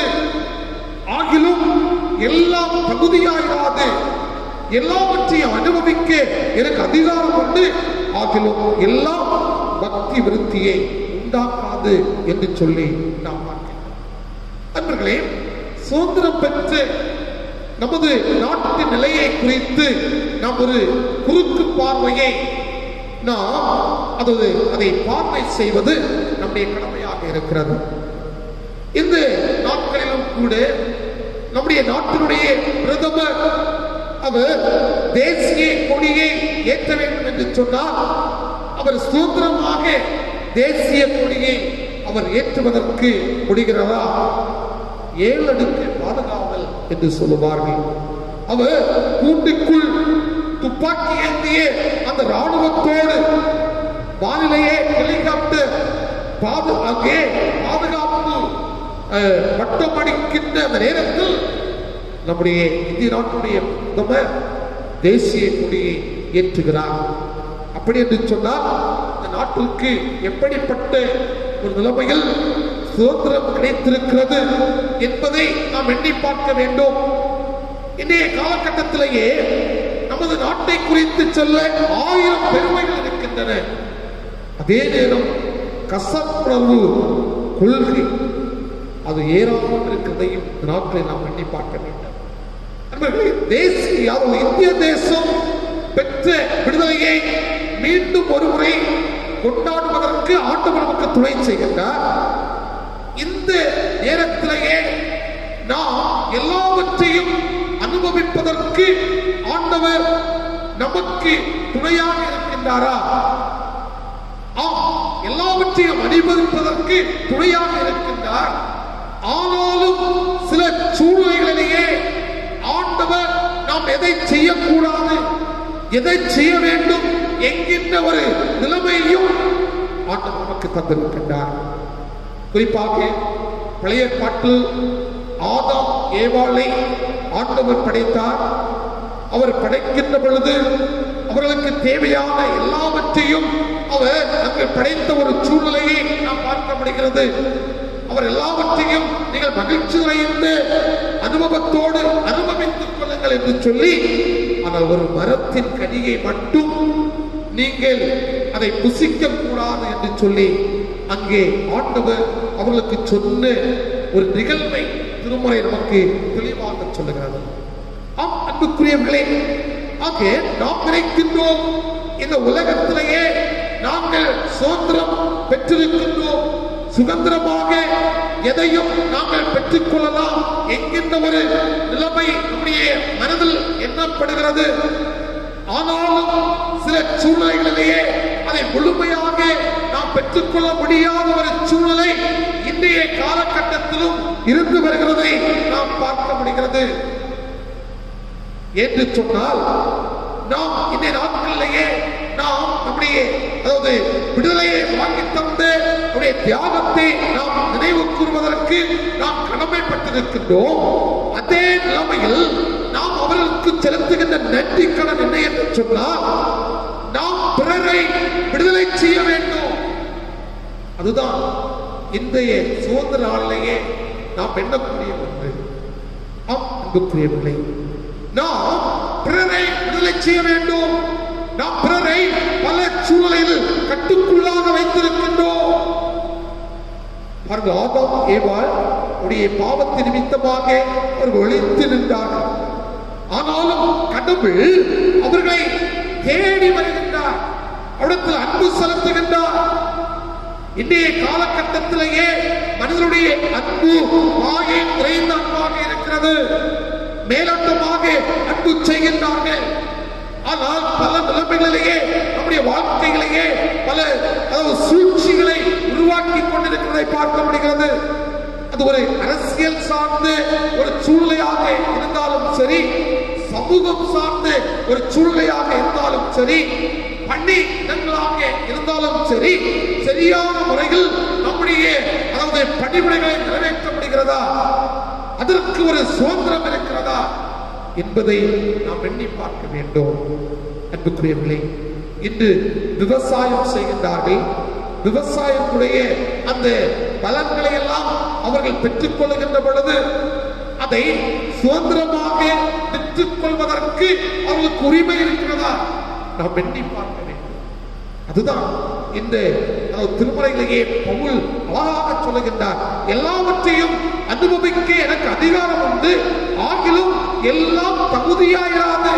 ஆகிலும் எல்லாம் தகுதியாயிராது எல்லாவற்றையும் அனுபவிக்க எனக்கு அதிகாரம் உண்டு ஆகிலும் எல்லாம் பக்தி விருத்தியை உண்டாக்காது என்று சொல்லி நாம் பார்க்கிறோம் அன்பர்களே சுதந்திரம் பெற்று நமது நாட்டின் நிலையை குறித்து நாம் ஒரு குறுக்கு பார்வையை நாம் அதாவது அதை பார்வை செய்வது நம்முடைய கடமையாக இருக்கிறது இந்த நாட்களிலும் கூட நம்முடைய நாட்டினுடைய பிரதமர் அவர் தேசிய கொடியை ஏற்ற வேண்டும் என்று சொன்னால் அவர் சுதந்திரமாக தேசிய கொடியை அவர் ஏற்றுவதற்கு முடிகிறதா ஏழு அடுக்கு பாதுகாவல் என்று சொல்லுவார்கள் அவர் கூட்டுக்குள் துப்பாக்கி ஏந்திய அந்த ராணுவத்தோடு வானிலையே ஹெலிகாப்டர் பாது அங்கே பாதுகாப்பு அஹ், வட்டம் அடிக்கின்ற அந்த நேரத்தில் நம்முடைய இந்திய நாட்டுடைய பிரதமர் தேசிய கொடியை ஏற்றுகிறார் அப்படி என்று சொன்னால் இந்த நாட்டிற்கு எப்படிப்பட்ட ஒரு நிலைமையில் சுதந்திரம் கிடைத்திருக்கிறது என்பதை நாம் எண்ணி பார்க்க வேண்டும் இன்றைய காலகட்டத்திலேயே நமது நாட்டை குறித்து சொல்ல ஆயிரம் பெருமைகள் இருக்கின்றன இருக்கின்றன அதே நேரம் கசப்புணர்வு கொள்கை அது ஏறாமல் இருக்கிறதையும் இந்த நாட்களை நாம் எண்ணி பார்க்க வேண்டும் நண்பர்களே, தேசிய அதாவது இந்திய தேசம் பெற்ற விடுதலையை மீண்டும் ஒருமுறை கொண்டாடுவதற்கு ஆண்டவர் நமக்கு துணை செய்கின்றார் இந்த நேரத்திலேயே நாம் எல்லாவற்றையும் அனுபவிப்பதற்கு ஆண்டவர் நமக்கு துணையாக இருக்கின்றாரா ஆம் எல்லாவற்றையும் அனுபவிப்பதற்கு துணையாக இருக்கின்றார் ஆனாலும் சில சூழ்நிலைகளிலேயே ஆண்டவர் நாம் எதை செய்யக்கூடாது எதை செய்ய வேண்டும் என்கின்ற ஒரு நிலைமையும் ஆண்டவர் நமக்கு தந்திருக்கின்றார் குறிப்பாக பழைய பாட்டில் ஆதாம் ஏவாளை ஆண்டவர் படைத்தார் அவர் படைக்கின்ற பொழுது அவர்களுக்கு தேவையான எல்லாவற்றையும் அவர் அங்கு படைத்த ஒரு சூழ்நிலையை நாம் பார்க்க முடிகிறது அவர் எல்லாவற்றையும் நீங்கள் மகிழ்ச்சி நிறைந்த அனுபவத்தோடு அனுபவித்துக் கொள்ளுங்கள் என்று சொல்லி ஆனால் ஒரு மரத்தின் கனியை மட்டும் நீங்கள் அதை புசிக்க கூடாது என்று சொல்லி அங்கே ஆண்டவர் அவர்களுக்கு சொன்ன ஒரு நிகழ்வை திருமுறை நமக்கு தெளிவாக சொல்லுகிறது ஆம் அன்புக்குரியவர்களே ஆக நாம் நினைக்கின்றோம் இந்த உலகத்திலேயே நாங்கள் சுதந்திரம் பெற்றிருக்கின்றோம் சுதந்திரமாக எதையும் நாங்கள் பெற்றுக் கொள்ளலாம் என்கின்ற ஒரு நிலைமை நம்முடைய மனதில் எண்ணப்படுகிறது ஆனாலும் சில சூழ்நிலைகளிலேயே அதை முழுமையாக நாம் பெற்றுக்கொள்ள முடியாத ஒரு சூழ்நிலை இன்றைய காலகட்டத்திலும் இருந்து வருகிறதை நாம் பார்க்க முடிகிறது என்று சொன்னால் நாம் இந்த நாட்களிலேயே நாம் நம்முடைய அதாவது விடுதலையை வாங்கி தந்து நம்முடைய தியாகத்தை நாம் நினைவு கூறுவதற்கு நாம் கடமைப்பட்டிருக்கின்றோம் அதே நிலைமையில் நாம் அவர்களுக்கு செலுத்துகின்ற நன்றி கடன் என்ன என்று சொன்னால் நாம் பிறரை விடுதலை செய்ய வேண்டும் அதுதான் இன்றைய சுதந்திர நாளிலேயே நாம் எண்ணக்கூடிய ஒன்று ஆம் அன்புக்குரியவர்களே நாம் பிறரை விடுதலை செய்ய வேண்டும் நாம் பிறரை பல சூழ்நிலையில் கட்டுக்குள்ளாக வைத்திருக்கின்றோம் பாருங்கள் ஆதாம் ஏவாள் உடைய பாவத்தின் நிமித்தமாக அவர் ஒழித்து நின்றார்கள் ஆனாலும் கடவுள் அவர்களை தேடி வருகின்றார் அவரிடத்தில் அன்பு செலுத்துகின்றார் இன்றைய காலகட்டத்திலேயே மனிதனுடைய அன்பு மாயை குறைந்த அன்பாக இருக்கிறது மேலோட்டமாக அன்பு செய்கின்றார்கள் ஆனால் பல நிலைமைகளிலேயே நம்முடைய வாழ்க்கைகளிலேயே பல அதாவது சூழ்ச்சிகளை உருவாக்கி கொண்டிருக்கிறதை பார்க்க முடிகிறது அது ஒரு அரசியல் சார்ந்த ஒரு சூழ்நிலையாக இருந்தாலும் சரி சமூகம் சார்ந்த ஒரு சூழ்நிலையாக இருந்தாலும் சரி பள்ளி இடங்களாக இருந்தாலும் சரி சரியான முறையில் நம்முடைய அதாவது பணிமுறைகளை நிறைவேற்ற முடிகிறதா அதற்கு ஒரு சுதந்திரம் இருக்கிறதா என்பதை நாம் எண்ணி பார்க்க வேண்டும் அன்புக்குரியவர்களே இன்று விவசாயம் செய்கின்றார்கள் விவசாயத்துடைய அந்த பலன்களை எல்லாம் அவர்கள் பெற்றுக் கொள்கின்ற பொழுது அதை சுதந்திரமாக பெற்றுக் கொள்வதற்கு அவர்களுக்கு உரிமை இருக்கிறதா நாம் எண்ணி பார்க்க வேண்டும் அதுதான் இந்த அதாவது திருமலையிலேயே பவுல் அழகாக சொல்லுகின்றார் எல்லாவற்றையும் அனுபவிக்க எனக்கு அதிகாரம் உண்டு ஆகிலும் எல்லாம் தகுதியாயிராது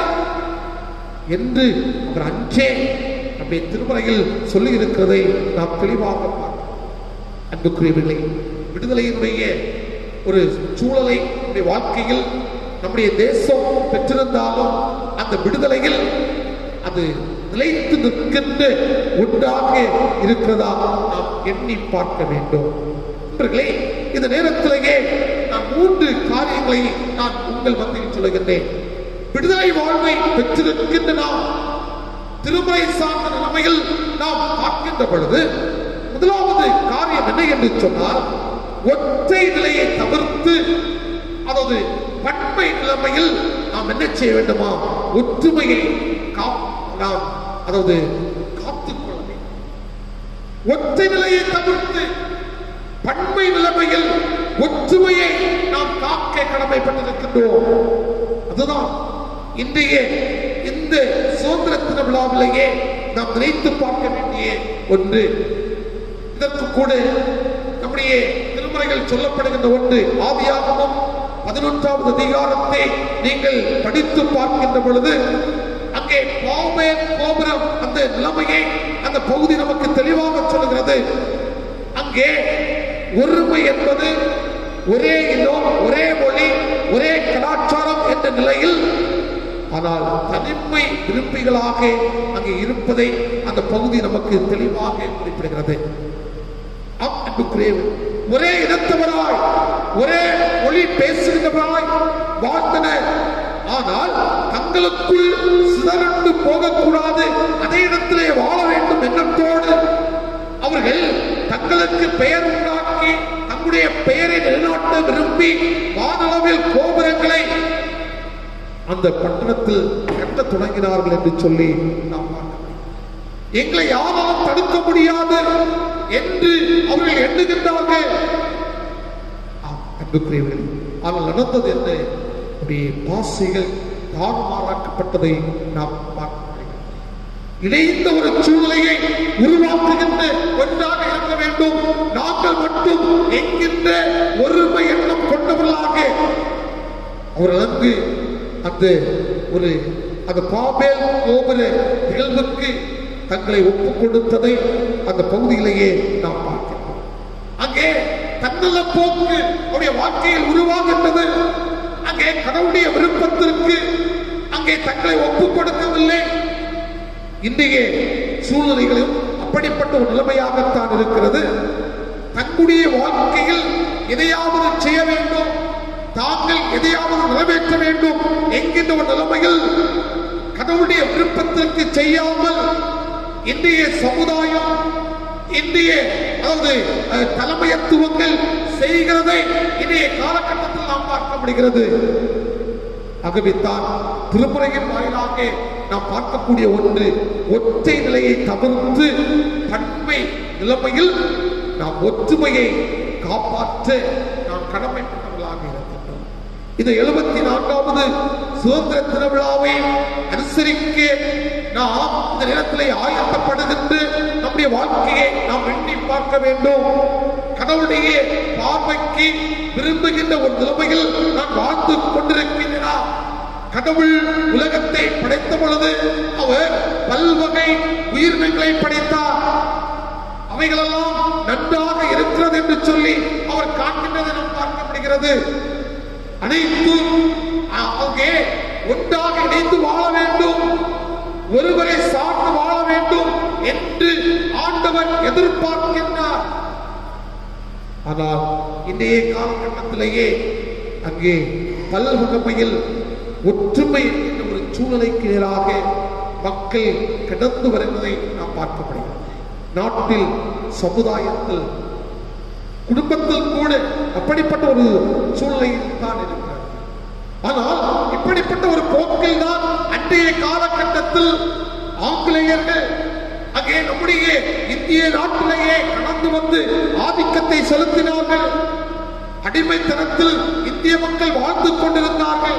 என்று அவர் அன்றே நம்முடைய திருமலையில் சொல்லி இருக்கிறதை நாம் தெளிவாக பார்க்கிறோம் அன்புக்குரியவர்களே விடுதலையினுடைய ஒரு சூழலை நம்முடைய வாழ்க்கையில் நம்முடைய தேசம் பெற்றிருந்தாலும் அந்த விடுதலையில் அது நிலைத்து நிற்கின்ற ஒன்றாக இருக்கிறதா நாம் எண்ணி பார்க்க வேண்டும் நண்பர்களே இந்த நேரத்திலேயே நான் மூன்று காரியங்களை நான் உங்கள் மத்தியில் சொல்லுகின்றேன் விடுதலை வாழ்வை பெற்றிருக்கின்ற நாம் திருமலை சார்ந்த நிலைமையில் நாம் பார்க்கின்ற பொழுது முதலாவது காரியம் என்ன என்று சொன்னால் ஒற்றை நிலையை தவிர்த்து அதாவது பன்மை நிலைமையில் நாம் என்ன செய்ய வேண்டுமா ஒற்றுமையை கா- நாம் அதாவது காத்துக்கொள்ள வேண்டும் ஒற்றை நிலையை தவிர்த்து பன்மை நிலைமையில் ஒற்றுமையை நாம் காக்க கடமைப்பட்டிருக்கின்றோம் அதுதான் இன்றைய இந்த சுதந்திர தின விழாவிலேயே நாம் நினைத்து பார்க்க வேண்டிய ஒன்று இதற்கு கூட நம்முடைய திருமுறைகள் சொல்லப்படுகின்ற ஒன்று ஆதியாகமம் பதினொன்றாவது அதிகாரத்தை நீங்கள் படித்து பார்க்கின்ற பொழுது அங்கே பாவேன் கோபுரம் அந்த நிலைமையை அந்த பகுதி நமக்கு தெளிவாக சொல்லுகிறது அங்கே ஒருமை என்பது ஒரே இனம் ஒரே மொழி ஒரே கலாச்சாரம் என்ற நிலையில் ஆனால் தனிமை விரும்பிகளாக அங்கே இருப்பதை அந்த பகுதி நமக்கு தெளிவாக குறிப்பிடுகிறது ஆம், அன்புக்குரியவர். ஒரே இனத்தவராய் ஒரே மொழி பேசுகின்றவராய் வாழ்ந்தனர் ஆனால் தங்களுக்குள் சிதறண்டு போகக்கூடாது அதே இடத்திலே வாழ வேண்டும் எண்ணத்தோடு அவர்கள் தங்களுக்கு பெயர் உண்டாக்கி தங்களுடைய பெயரை நிலைநாட்ட விரும்பி வானளவில் கோபுரங்களை அந்த பட்டணத்தில் கட்டத் தொடங்கினார்கள் என்று சொல்லி நாம் பார்க்கிறோம் எங்களை யாராலும் தடுக்க முடியாது என்று அவர்கள் எண்ணுகின்றார்கள் ஆம், அன்புக்குரியவர்களே ஆனால் நடந்தது என்ன அப்படியே பாசைகள் தாறுமாறாக்கப்பட்டதை நாம் பார்க்க முடிகிறது இணைந்த ஒரு சூழ்நிலையை உருவாக்குகின்ற ஒன்றாக இருக்க வேண்டும் நாங்கள் மட்டும் என்கின்ற ஒருமை எண்ணம் கொண்டவர்களாக அவர்கள் அங்கு அந்த ஒரு அந்த பாபேல் கோபுர நிகழ்வுக்கு தங்களை ஒப்புக் கொடுத்ததை அந்த பகுதியிலேயே நாம் பார்க்கிறோம் அங்கே தன்னல போக்கு அவருடைய வாழ்க்கையில் உருவாகின்றது அங்கே கடவுளுடைய விருப்பத்திற்கு அங்கே தங்களை ஒப்புக் கொடுக்கவில்லை இன்றைய சூழ்நிலைகளும் அப்படிப்பட்ட ஒரு நிலைமையாகத்தான் இருக்கிறது தங்களுடைய வாழ்க்கையில் எதையாவது செய்ய வேண்டும் தாங்கள் எதையாவது நிறைவேற்ற வேண்டும் என்கின்ற ஒரு நிலைமையில் கடவுளுடைய விருப்பத்திற்கு செய்யாமல் இன்றைய சமுதாயம் இன்றைய அதாவது அஹ், தலைமையத்துவங்கள் செய்கிறதை இன்றைய காலகட்டத்தில் நாம் பார்க்க முடிகிறது ஆகவேத்தான் திருமுறையின் வாயிலாக நாம் பார்க்கக்கூடிய ஒன்று ஒற்றை நிலையை தவிர்த்து பன்மை நிலைமையில் நாம் ஒற்றுமையை காப்பாற்ற நாம் கடமைப்பட்டவர்களாக இருக்கின்றோம் இந்த எழுபத்தி நான்காவது சுதந்திர திருவிழாவை அனுசரிக்க நாம் இந்த நேரத்திலே ஆயத்தப்படுகின்ற நம்முடைய வாழ்க்கையை நாம் எண்ணி பார்க்க வேண்டும் கடவுளுடைய பார்வைக்கு விரும்புகின்ற ஒரு நிலைமையில் நான் வாழ்ந்து கொண்டிருக்கின்றனா கடவுள் உலகத்தை படைத்த பொழுது அவர் பல்வகை உயிரினங்களை படைத்தார் அவைகளெல்லாம் நன்றாக இருக்கிறது என்று சொல்லி அவர் காண்கின்றதை நாம் பார்க்க முடிகிறது அனைத்தும் அ- அங்கே ஒன்றாக இணைந்து வாழ வேண்டும் ஒருவரை சார்ந்து வாழ வேண்டும் என்று ஆண்டவர் எதிர்பார்க்கின்றார் ஆனால் இன்றைய காலகட்டத்திலேயே அங்கே பல்வகமையில் ஒற்றுமை என்ற ஒரு சூழ்நிலைக்கு நேராக மக்கள் கிடந்து வருவதை நாம் பார்க்க முடிகிறது நாட்டில் சமுதாயத்தில் குடும்பத்தில் கூட அப்படிப்பட்ட ஒரு சூழ்நிலையில் தான் இருக்கிறது ஆனால் இப்படிப்பட்ட ஒரு போக்கில் தான் அன்றைய காலகட்டத்தில் ஆங்கிலேயர்கள் அங்கே நம்முடைய இந்திய நாட்டிலேயே கடந்து வந்து ஆதிக்கத்தை செலுத்தினார்கள் அடிமைத்தனத்தில் இந்திய மக்கள் வாழ்ந்து கொண்டிருந்தார்கள்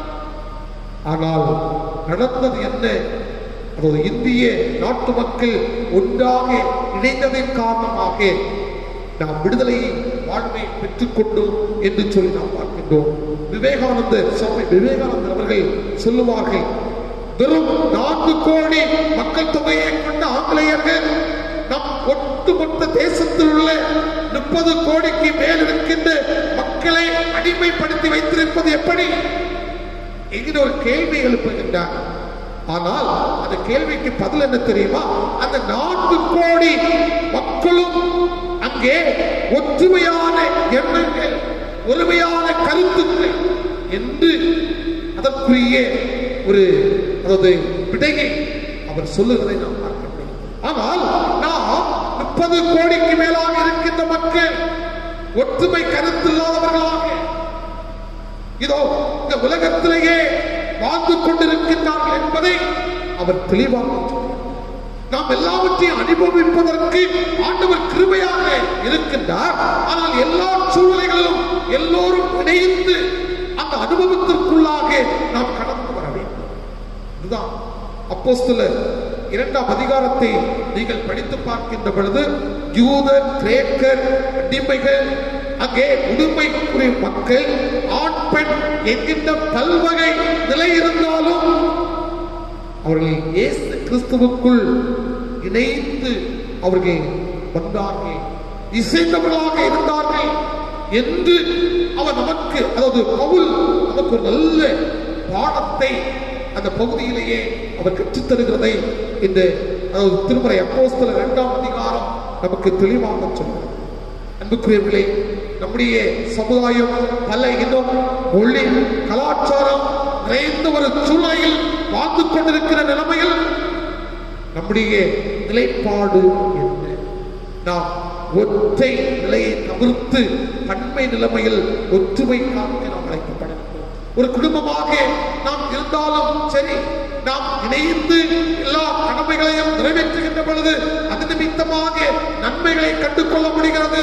ஆனால் நடந்தது என்ன அதாவது இந்திய நாட்டு மக்கள் ஒன்றாக இணைந்ததன் காரணமாக நாம் விடுதலையை வாழ்வை பெற்றுக்கொண்டோம் என்று சொல்லி நாம் பார்க்கின்றோம் விவேகானந்தர் சுவாமி விவேகானந்தர் அவர்கள் சொல்லுவார்கள் வெறும் நான்கு கோடி மக்கள் தொகையை கொண்ட ஆங்கிலேயர்கள் நம் ஒட்டுமொத்த தேசத்தில் உள்ள முப்பது கோடிக்கு மேல் இருக்கின்ற மக்களை அடிமைப்படுத்தி வைத்திருப்பது எப்படி என்கிற ஒரு கேள்வி எழுப்புகின்றார் ஆனால் அந்த கேள்விக்கு பதில் என்ன தெரியுமா அந்த நான்கு கோடி மக்களும் அங்கே ஒற்றுமையான எண்ணங்கள் ஒருமையான கருத்துக்கள் என்று அதற்குரிய ஒரு அதாவது விடையை அவர் சொல்லுவதை நாம் பார்க்க முடியும் ஆனால் நாம் முப்பது கோடிக்கு மேலாக இருக்கின்ற மக்கள் ஒற்றுமை கருத்தில்லாதவர்களாக இதோ இந்த உலகத்திலேயே வாழ்ந்து கொண்டிருக்கின்றார்கள் என்பதை அவர் தெளிவாக சொன்னார். நாம் எல்லாவற்றையும் அனுபவிப்பதற்கு ஆண்டவர் கிருபையாக இருக்கின்றார் ஆனால் எல்லா சூழ்நிலைகளிலும் எல்லோரும் இணைந்து அந்த அனுபவத்திற்குள்ளாக நாம் கடந்து வர வேண்டும் இதுதான் அப்போஸ்தலர் இரண்டாம் அதிகாரத்தை நீங்கள் படித்து பார்க்கின்ற பொழுது யூதர் கிரேக்கர் அடிமைகள் அங்கே உடுமைக்குரிய மக்கள் ஆண் பெண் என்கின்ற பல்வகை நிலை இருந்தாலும் அவர்கள் இயேசு கிறிஸ்துவுக்குள் இணைந்து அவர்கள் வந்தார்கள் இசைந்தவர்களாக இருந்தார்கள் என்று அவர் நமக்கு அதாவது பவுல் நமக்கு ஒரு நல்ல பாடத்தை அந்த பகுதியிலேயே அவர் கற்றுத் தருகிறதை இந்த அதாவது திருமறை அப்போஸ்தல இரண்டாம் அதிகாரம் நமக்கு தெளிவாக சொல்கிறது அன்புக்குரியவர்களே நம்முடைய சமுதாயம் பல இனம் மொழி கலாச்சாரம் நிறைந்த ஒரு சூழ்நிலையில் வாழ்ந்து கொண்டிருக்கிற நிலைமையில் நம்முடைய நிலைப்பாடு என்ன நாம் ஒற்றை நிலையை தவிர்த்து பன்மை நிலைமையில் ஒற்றுமை காக்க நாம் அழைக்கப்படுகிறோம் ஒரு குடும்பமாக நாம் இருந்தாலும் சரி நாம் இணைந்து எல்லா கடமைகளையும் நிறைவேற்றுகின்ற பொழுது அது நிமித்தமாக நன்மைகளை கண்டுகொள்ள முடிகிறது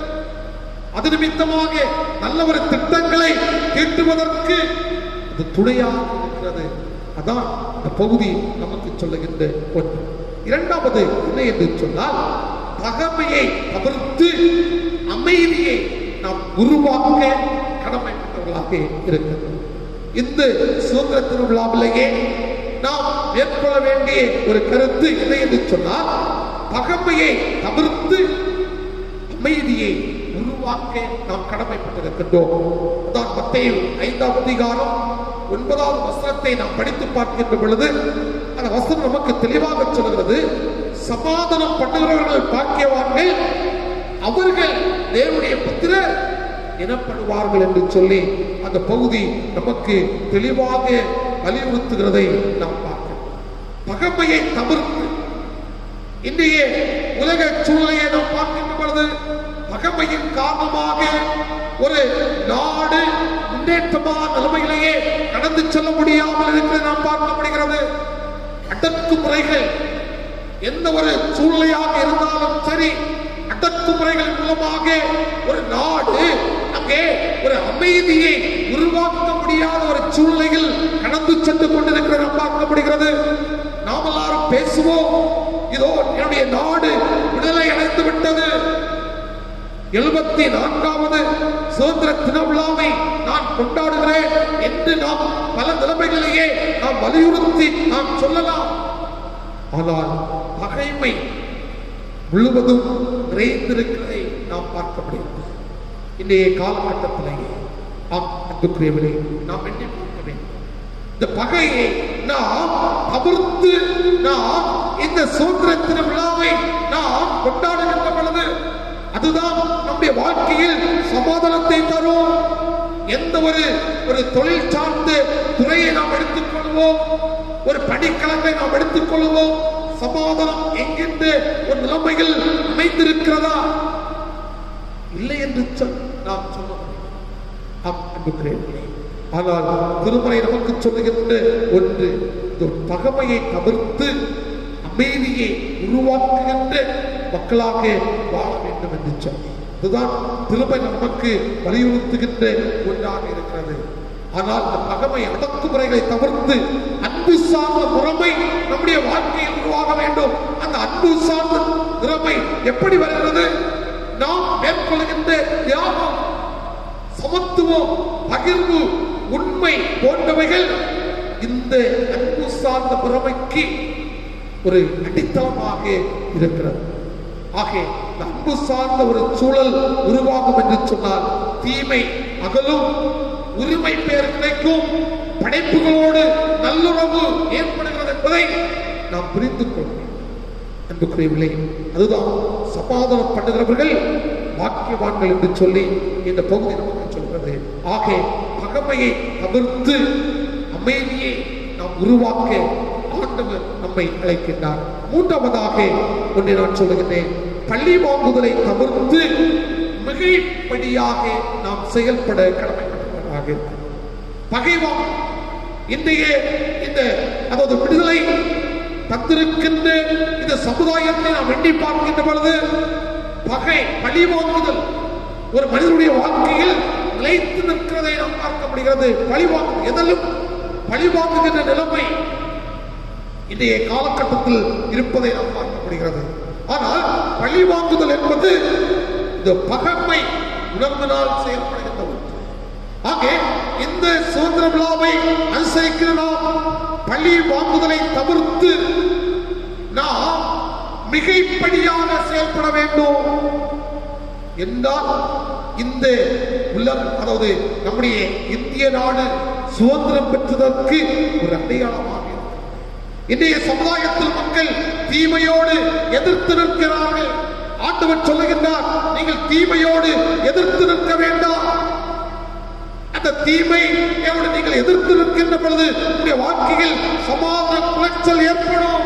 அது நிமித்தமாக நல்ல ஒரு திட்டங்களை தீட்டுவதற்கு அது துணையாக இருக்கிறது அதான் இந்த பகுதி நமக்கு சொல்லுகின்ற ஒன்று இரண்டாவது என்ன என்று சொன்னால் பகமையை தவிர்த்து அமைதியை நாம் உருவாக்க கடமைப்பட்டவர்களாக இருக்கிறது இந்த சுதந்திர திருவிழாவிலேயே நாம் மேற்கொள்ள வேண்டிய ஒரு கருத்து என்ன என்று சொன்னால் பகமையை தவிர்த்து அமைதியை உருவாக்க நாம் கடமைப்பட்டிருக்கின்றோம் அதான் மத்தேயு ஐந்தாம் அதிகாரம் ஒன்பதாவது வசனத்தை நாம் படித்து பார்க்கின்ற பொழுது அந்த வசனம் நமக்கு தெளிவாக சொல்கிறது சமாதானம் பண்ணுகிறவர்கள் பாக்கியவான்கள் அவர்கள் தேவனுடைய புத்திரர் எனப்படுவார்கள் என்று சொல்லி அந்த பகுதி நமக்கு தெளிவாக வலியுறுத்துகிறதை நாம் பார்க்கிறோம் பகமையை தவிர்த்து இன்றைய உலக சூழ்நிலையை நாம் பார்க்கின்ற பொழுது பகமையின் காரணமாக ஒரு நாடு முன்னேற்றமான நிலைமையிலேயே கடந்து செல்ல முடியாமல் இருக்கிறது நாம் பார்க்க முடிகிறது அடக்குமுறைகள் எந்த ஒரு சூழ்நிலையாக இருந்தாலும் சரி அடக்குமுறைகள் மூலமாக ஒரு நாடு அங்கே ஒரு அமைதியை உருவாக்க முடியாத ஒரு சூழ்நிலையில் கடந்து சென்று கொண்டிருக்கிறது நாம் பார்க்க முடிகிறது நாம் எல்லாரும் பேசுவோம் இதோ என்னுடைய நாடு விடுதலை அடைந்து விட்டது எழுபத்தி நான்காவது சுதந்திர தின விழாவை நான் கொண்டாடுகிறேன் என்று நாம் பல நிலைமைகளிலேயே நாம் வலியுறுத்தி நாம் சொல்லலாம் ஆனால் பகைமை முழுவதும் நிறைந்திருக்கிறதை நாம் பார்க்க முடியாது இன்றைய காலகட்டத்திலேயே ஆம் அன்புக்குரியவரே நாம் எண்ணி பார்க்க வேண்டும் இந்த பகையை நாம் தவிர்த்து நாம் இந்த சுதந்திர தின விழாவை நாம் கொண்டாடுகின்ற பொழுது அதுதான் நம்முடைய வாழ்க்கையில் சமாதானத்தை தரும் எந்த ஒரு ஒரு தொழில் சார்ந்த துறையை நாம் எடுத்துக்கொள்வோம் ஒரு பணிக்கலத்தை நாம் எடுத்துக்கொள்வோம் சமாதானம் என்கின்ற ஒரு நிலைமைகள் அமைந்திருக்கிறதா இல்லை என்று சொல் நாம் சொல்ல முடியும். ஆம், அன்புக்குரியவர்களே. ஆனால் திருமறை நமக்கு சொல்லுகின்ற ஒன்று இந்த பகமையை தவிர்த்து அமைதியை உருவாக்குகின்ற மக்களாக வாழ வேண்டும் என்று சொல்லி இதுதான் திருமணி நமக்கு வலியுறுத்துகின்ற ஒன்றாக இருக்கிறது ஆனால் இந்த பகமை அடக்குமுறைகளை தவிர்த்து அன்பு சார்ந்த முறைமை நம்முடைய வாழ்க்கையில் உருவாக வேண்டும் அந்த அன்பு சார்ந்த முறைமை எப்படி வருகிறது நாம் மேற்கொள்கின்ற தியாகம் சமத்துவம் பகிர்வு உண்மை போன்றவைகள் இந்த அன்பு சார்ந்த முறைமைக்கு ஒரு அடித்தளமாக இருக்கிறது ஆக இந்த அன்பு சார்ந்த ஒரு சூழல் உருவாகும் என்று சொன்னால் தீமை அகலும் உரிமை பேர் கிடைக்கும் படைப்புகளோடு நல்லுறவு ஏற்படுகிறது என்பதை நாம் புரிந்து கொள்ள வேண்டும் அன்புக்குரியவில்லை அதுதான் சமாதானம் பண்ணுகிறவர்கள் வாக்கியவான்கள் என்று சொல்லி இந்த பகுதி நமக்கு சொல்கிறது ஆக பகமையை தவிர்த்து அமைதியை நாம் உருவாக்க ஆண்டவர் நம்மை அழைக்கின்றார் மூன்றாவதாக ஒன்றை நான் சொல்லுகிறேன் பள்ளி வாங்குதலை தவிர்த்து மிகைப்படியாக நாம் செயல்பட கடமைப்பட்டவர்களாக இருக்கிறோம். பகைவான் இன்றைய இந்த அதாவது விடுதலை தந்திருக்கின்ற இந்த சமுதாயத்தை நாம் எண்ணி பார்க்கின்ற பொழுது பகை பழி வாங்குதல் ஒரு மனிதனுடைய வாழ்க்கையில் நிலைத்து நிற்கிறதை நாம் பார்க்க முடிகிறது பழி வாங்கு எதிலும் பழி வாங்குகின்ற நிலைமை இன்றைய காலகட்டத்தில் இருப்பதை நாம் பார்க்க முடிகிறது ஆனால் பழி வாங்குதல் என்பது இந்த பகமை உணர்வினால் செயல்படுகின்ற ஒன்று ஆகவே இந்த சுதந்திர விழாவை அனுசரிக்கிற நாம் பழி வாங்குதலை தவிர்த்து நாம் மிகைப்படியாக செயல்பட வேண்டும் என்றால் இந்த உலகம் அதாவது நம்முடைய இந்திய நாடு சுதந்திரம் பெற்றதற்கு ஒரு அடையாளமாக இருக்கிறது. இன்றைய சமுதாயத்தில் மக்கள் தீமையோடு எதிர்த்து நிற்கிறார்கள் ஆண்டவர் சொல்லுகின்றார் நீங்கள் தீமையோடு எதிர்த்து நிற்க வேண்டாம் அந்த தீமை நீங்கள் எதிர்த்து நிற்கின்ற பொழுது உங்களுடைய வாழ்க்கையில் சமாதான குலைச்சல் ஏற்படும்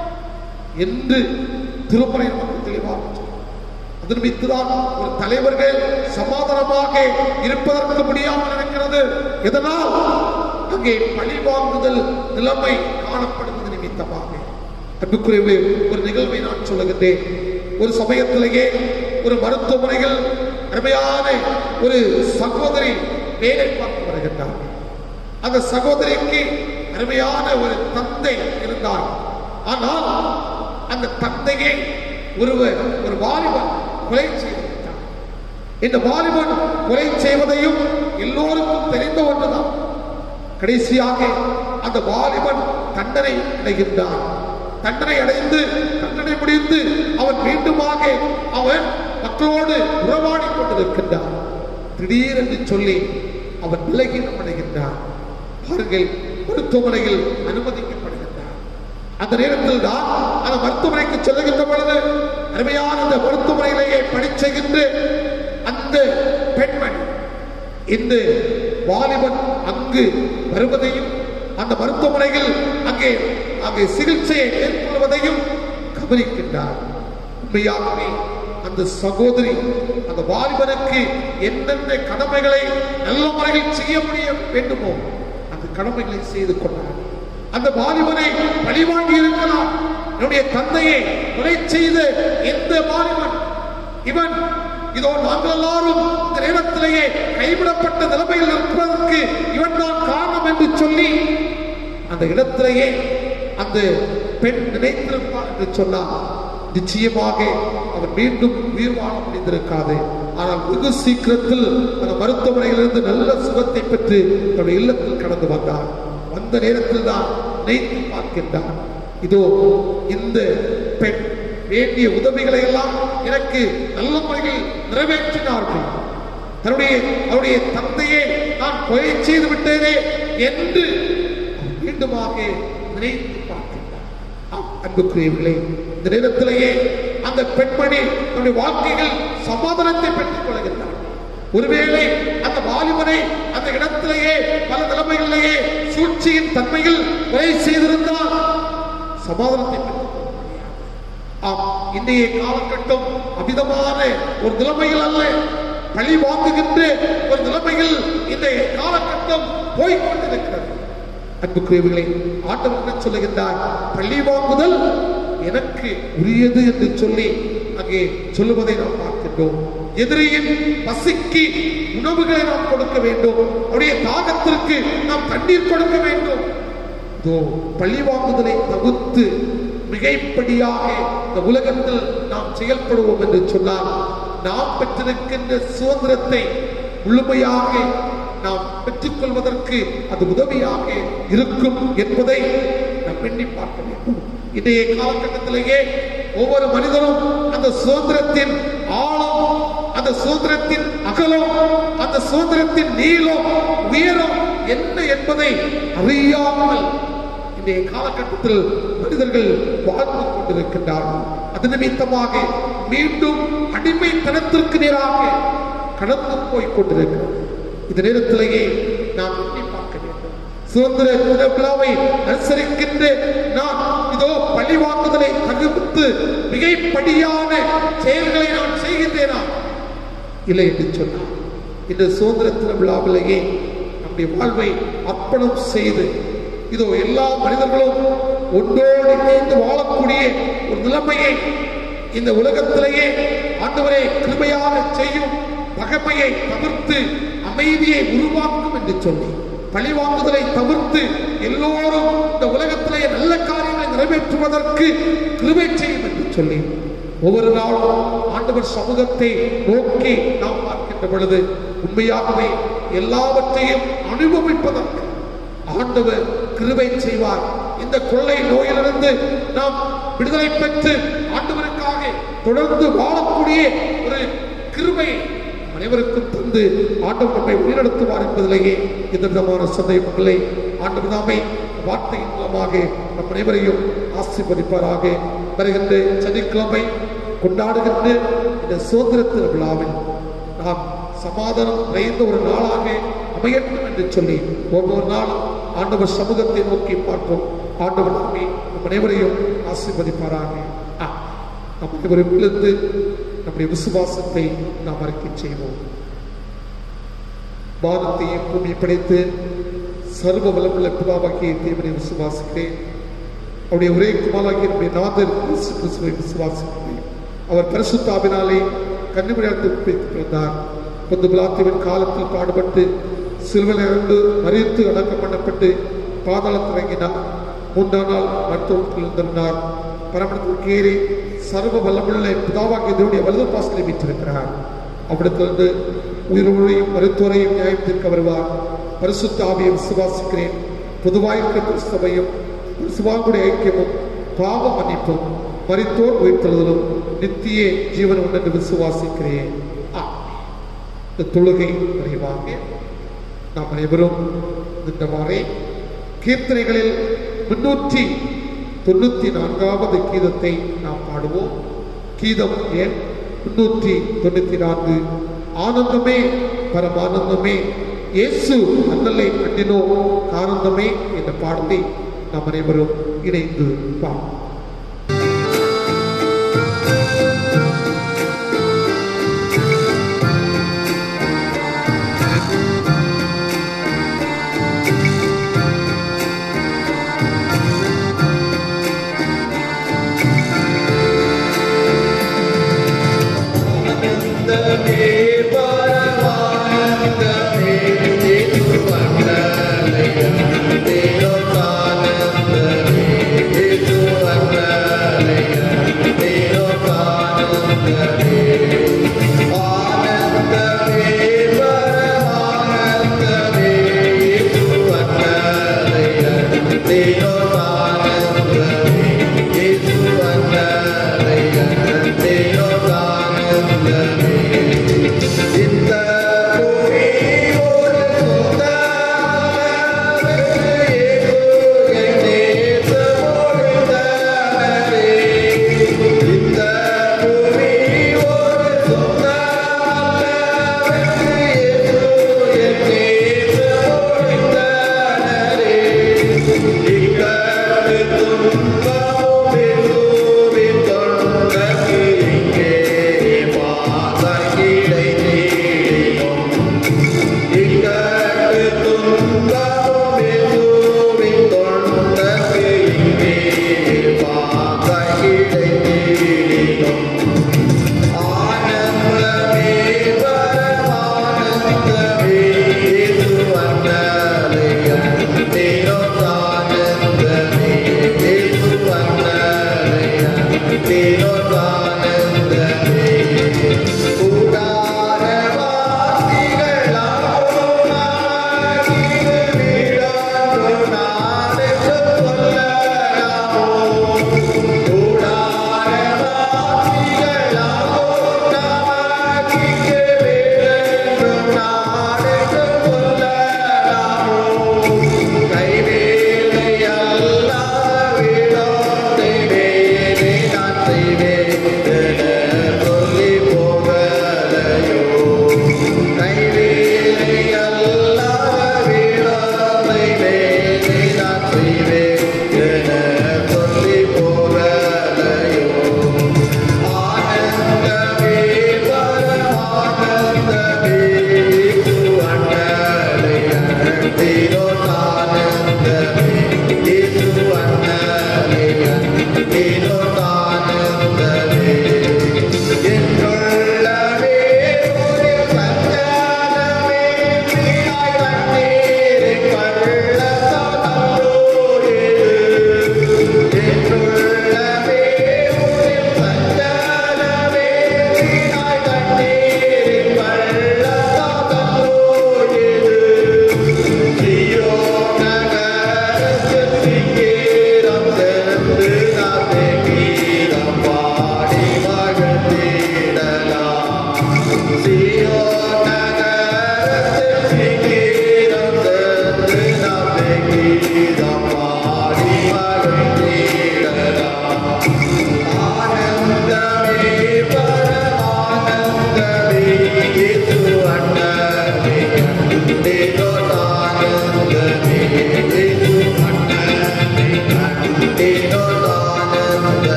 என்று திருமறை நமக்கு தெளிவாக சொல்லும். அது நிமித்துதான் ஒரு தலைவர்கள் சமாதானமாக இருப்பதற்கு முடியாமல் இருக்கிறது இதனால் அங்கே பழி வாங்குதல் நிலைமை காணப்படுவது நிமித்தமாக அன்புக்குரியவர்களே ஒரு நிகழ்வை நான் சொல்லுகின்றேன் ஒரு சமயத்திலேயே ஒரு மருத்துவமனைகள் அருமையான ஒரு சகோதரி வேலை பார்த்து வருகின்றார் அந்த சகோதரிக்கு அருமையான ஒரு தந்தை இருந்தார் ஆனால் அந்த தந்தையை ஒருவர் ஒரு வாலிபன் கொலை செய்திருக்கிறார் இந்த வாலிபன் கொலை செய்வதையும் எல்லோருக்கும் தெரிந்த ஒன்றுதான் கடைசியாக அந்த வாலிபன் தண்டனை அடைகின்றான் தண்டனை அடைந்து தண்டனை முடிந்து அவன் மீண்டுமாக அவன் மக்களோடு உறவாடி கொண்டிருக்கின்றான் திடீரென்று சொல்லி அவன் விலகினம் அடைகின்றான் பாருங்கள் மருத்துவமனையில் அனுமதிக்கப்படுகின்றான் அந்த நேரத்தில் தான் அந்த மருத்துவமனைக்கு செல்லுகின்ற பொழுது அருமையான அந்த மருத்துவமனையிலேயே படிச்சுகின்ற அந்த பெண்மணி இந்த வாலிபன் அங்கு வருவதையும் அந்த மருத்துவமனையில் அங்கே அங்கே சிகிச்சையை மேற்கொள்வதையும் கவனிக்கின்றார் உண்மையாகவே அந்த சகோதரி அந்த வாலிபனுக்கு என்னென்ன கடமைகளை நல்ல முறையில் செய்ய முடிய வேண்டுமோ அந்த கடமைகளை செய்து கொண்டார் அந்த வாலிபனை பழிவாங்கி இருக்கிறார் என்னுடைய தந்தையை கொலை செய்த எந்த வாலிபன் இவன் இதோ நாங்கள் எல்லாரும் இந்த நேரத்திலேயே கைவிடப்பட்ட நிலைமையில் இருப்பதற்கு இவன் தான் காரணம் என்று சொல்லி அந்த இடத்திலேயே அந்த பெண் நினைத்திருப்பார் என்று சொன்னார் நிச்சயமாக அவர் மீண்டும் உயிர் வாழ முடிந்திருக்காது ஆனால் வெகு சீக்கிரத்தில் அந்த மருத்துவமனையிலிருந்து நல்ல சுகத்தை பெற்று தன்னுடைய இல்லத்தில் கடந்து வந்தார் வந்த நேரத்தில் தான் நினைத்து பார்க்கின்றார் இதோ இந்த பெண் வேண்டிய உதவிகளை எல்லாம் எனக்கு நல்ல முறையில் நிறைவேற்றினார்கள் தன்னுடைய அவருடைய தந்தையை நான் கொலை செய்து விட்டேனே என்று அவர் மீண்டுமாக நினைத்து பார்க்கின்றார் ஆம், அன்புக்குரியவர்களே இந்த நேரத்திலேயே அந்த பெண்மணி தன்னுடைய வாழ்க்கையில் சமாதானத்தை பெற்றுக் கொள்கின்றார் ஒருவேளை அந்த வாலிபனை அந்த இடத்திலேயே பல நிலைமைகளிலேயே சூழ்ச்சியின் தன்மையில் கொலை செய்திருந்தால் சமாதானத்தை பெற்றுக் கொள்ள முடியாது ஆம் இன்றைய காலகட்டம் அமிதமான ஒரு நிலைமையில் அல்ல பழி வாங்குகின்ற ஒரு நிலைமையில் இன்றைய காலகட்டம் போய்கொண்டிருக்கிறது அன்புக்குரியவர்களே ஆண்டவர் என்ன சொல்லுகின்றார் பழி வாங்குதல் எனக்கு உரியது என்று சொல்லி அங்கே சொல்லுவதை நாம் பார்க்கின்றோம் எதிரியின் பசிக்கு உணவுகளை நாம் கொடுக்க வேண்டும் அவருடைய தாகத்திற்கு நாம் தண்ணீர் கொடுக்க வேண்டும் இதோ பழி வாங்குதலை தவிர்த்து மிகைப்படியாக இந்த உலகத்தில் நாம் செயல்படுவோம் என்று சொன்னால் நாம் பெற்றிருக்கின்ற சுதந்திரத்தை முழுமையாக நாம் பெற்றுக்கொள்வதற்கு அது உதவியாக இருக்கும் என்பதை நாம் எண்ணி பார்க்க வேண்டும் இன்றைய காலகட்டத்திலேயே ஒவ்வொரு மனிதனும் அந்த சுதந்திரத்தின் ஆழம் அந்த சுதந்திரத்தின் அகலம் அந்த சுதந்திரத்தின் நீளம் உயரம் என்ன என்பதை அறியாமல் இன்றைய காலகட்டத்தில் மனிதர்கள் வாழ்ந்து கொண்டிருக்கின்றார்கள் அது நிமித்தமாக மீண்டும் அடிமைத்தனத்திற்கு நேராக கடந்து போய் கொண்டிருக்கிறது இந்த நேரத்திலேயே நாம் எண்ணி பார்க்க வேண்டும் சுதந்திர தின விழாவை அனுசரிக்கின்ற நான் இதோ பழிவாங்குதலை தகுத்து மிகைப்படியான செயல்களை நான் செய்கின்றேனா இல்லை என்று சொன்னார் இந்த சுதந்திர தின விழாவிலேயே நம்முடைய வாழ்வை அர்ப்பணம் செய்து இதோ எல்லா மனிதர்களும் ஒன்றோடு இணைந்து வாழக்கூடிய ஒரு நிலைமையை இந்த உலகத்திலேயே ஆண்டவரே கிருபையாக செய்யும் பகைமையை தவிர்த்து அமைதியை உருவாக்கும் என்று சொல்லி பழிவாங்குதலை தவிர்த்து எல்லோரும் இந்த உலகத்திலேயே நல்ல காரியங்களை நிறைவேற்றுவதற்கு கிருபை செய்யும் என்று சொல்லி ஒவ்வொரு நாளும் ஆண்டவர் சமூகத்தை நோக்கி நாம் பார்க்கின்ற பொழுது உண்மையாகவே எல்லாவற்றையும் அனுபவிப்பதற்கு ஆண்டவர் கிருபை செய்வார் இந்த கொள்ளை நோயிலிருந்து நாம் விடுதலை பெற்று ஆண்டவருக்காக தொடர்ந்து வாழக்கூடிய ஒரு கிருபை அனைவருக்கும் தந்து ஆண்டவர் நம்மை உயிரிழத்துவார் என்பதிலேயே எந்த விதமான சந்தேகமில்லை ஆண்டவர் தாமை வார்த்தையின் மூலமாக நம் அனைவரையும் ஆசீர்வதிப்பாராக வருகின்ற சனிக்கிழமை கொண்டாடுகின்ற இந்த சுதந்திர விழாவில் நாம் சமாதானம் நிறைந்த ஒரு நாளாக அமையட்டும் என்று சொல்லி ஒவ்வொரு நாளும் ஆண்டவர் சமூகத்தை நோக்கி பார்ப்போம் ஆண்டவர் நம்மை நம் அனைவரையும் ஆசீர்வதிப்பாராக ஆ, நம் அனைவரும் விழுந்து நம்முடைய விசுவாசத்தை நாம் அறிக்கை செய்வோம் வானத்தையும் பூமி படைத்து சர்வ வளமுள்ள பிதாவாகிய தேவனை விசுவாசிக்கிறேன் அவருடைய ஒரே குமாராகிய நம்முடைய நாதர் இயேசு கிறிஸ்துவை விசுவாசிக்கிறேன் அவர் பரிசுத்தாவினாலே கன்னிமரியாத்தில் பிறந்தார் பொந்து பிளாத்திவின் காலத்தில் பாடுபட்டு சிலுவையில் இருந்து மறித்து அடக்கம் பண்ணப்பட்டு பாதாளத்தில் இறங்கினார் மூன்றாம் நாள் மருத்துவத்தில் இருந்திருந்தார் பரமணத்திற்கு ஏறி சர்வ வல்லமுள்ள பிதாவாகிய தேவனுடைய வலது பாசலை வீற்றிருக்கிறார் அவ்விடத்திலிருந்து உயிரோரையும் மருத்துவரையும் நியாயம் தீர்க்க வருவார் பரிசுத்த ஆவியை விசுவாசிக்கிறேன் பொதுவாய்க்க கிறிஸ்தவையும் விசுவாங்குடைய ஐக்கியமும் பாவ மன்னிப்பும் மரித்தோர் உயிர்த்தெழுதலும் நித்திய ஜீவன் உண்டு என்று விசுவாசிக்கிறேன் ஆமென். இந்த தொழுகை நிறைவாக நாம் அனைவரும் இந்த வாரே கீர்த்தனைகளில் முன்னூற்றி தொண்ணூற்றி நான்காவது கீதத்தை நாம் பாடுவோம் கீதம் எண் முன்னூற்றி தொண்ணூற்றி நான்கு ஆனந்தமே பரமானந்தமே இயேசு அண்ணலை கண்டினோ ஆனந்தமே என்ற பாடலை நாம் அனைவரும் இணைந்து பாடுவோம் ஆனந்தமே பரமானந்தமே இயேசு வந்தனையா தேவ ஆனந்தமே இயேசு வந்தனையா தேவ ஆனந்தமே ஆனந்தமே பரமானந்தமே இயேசு வந்தனையா தேவ ஆனந்தமே இயேசு வந்தனையா தேவ ஆனந்தமே இந்த பூமி ஒரு சுந்தரமே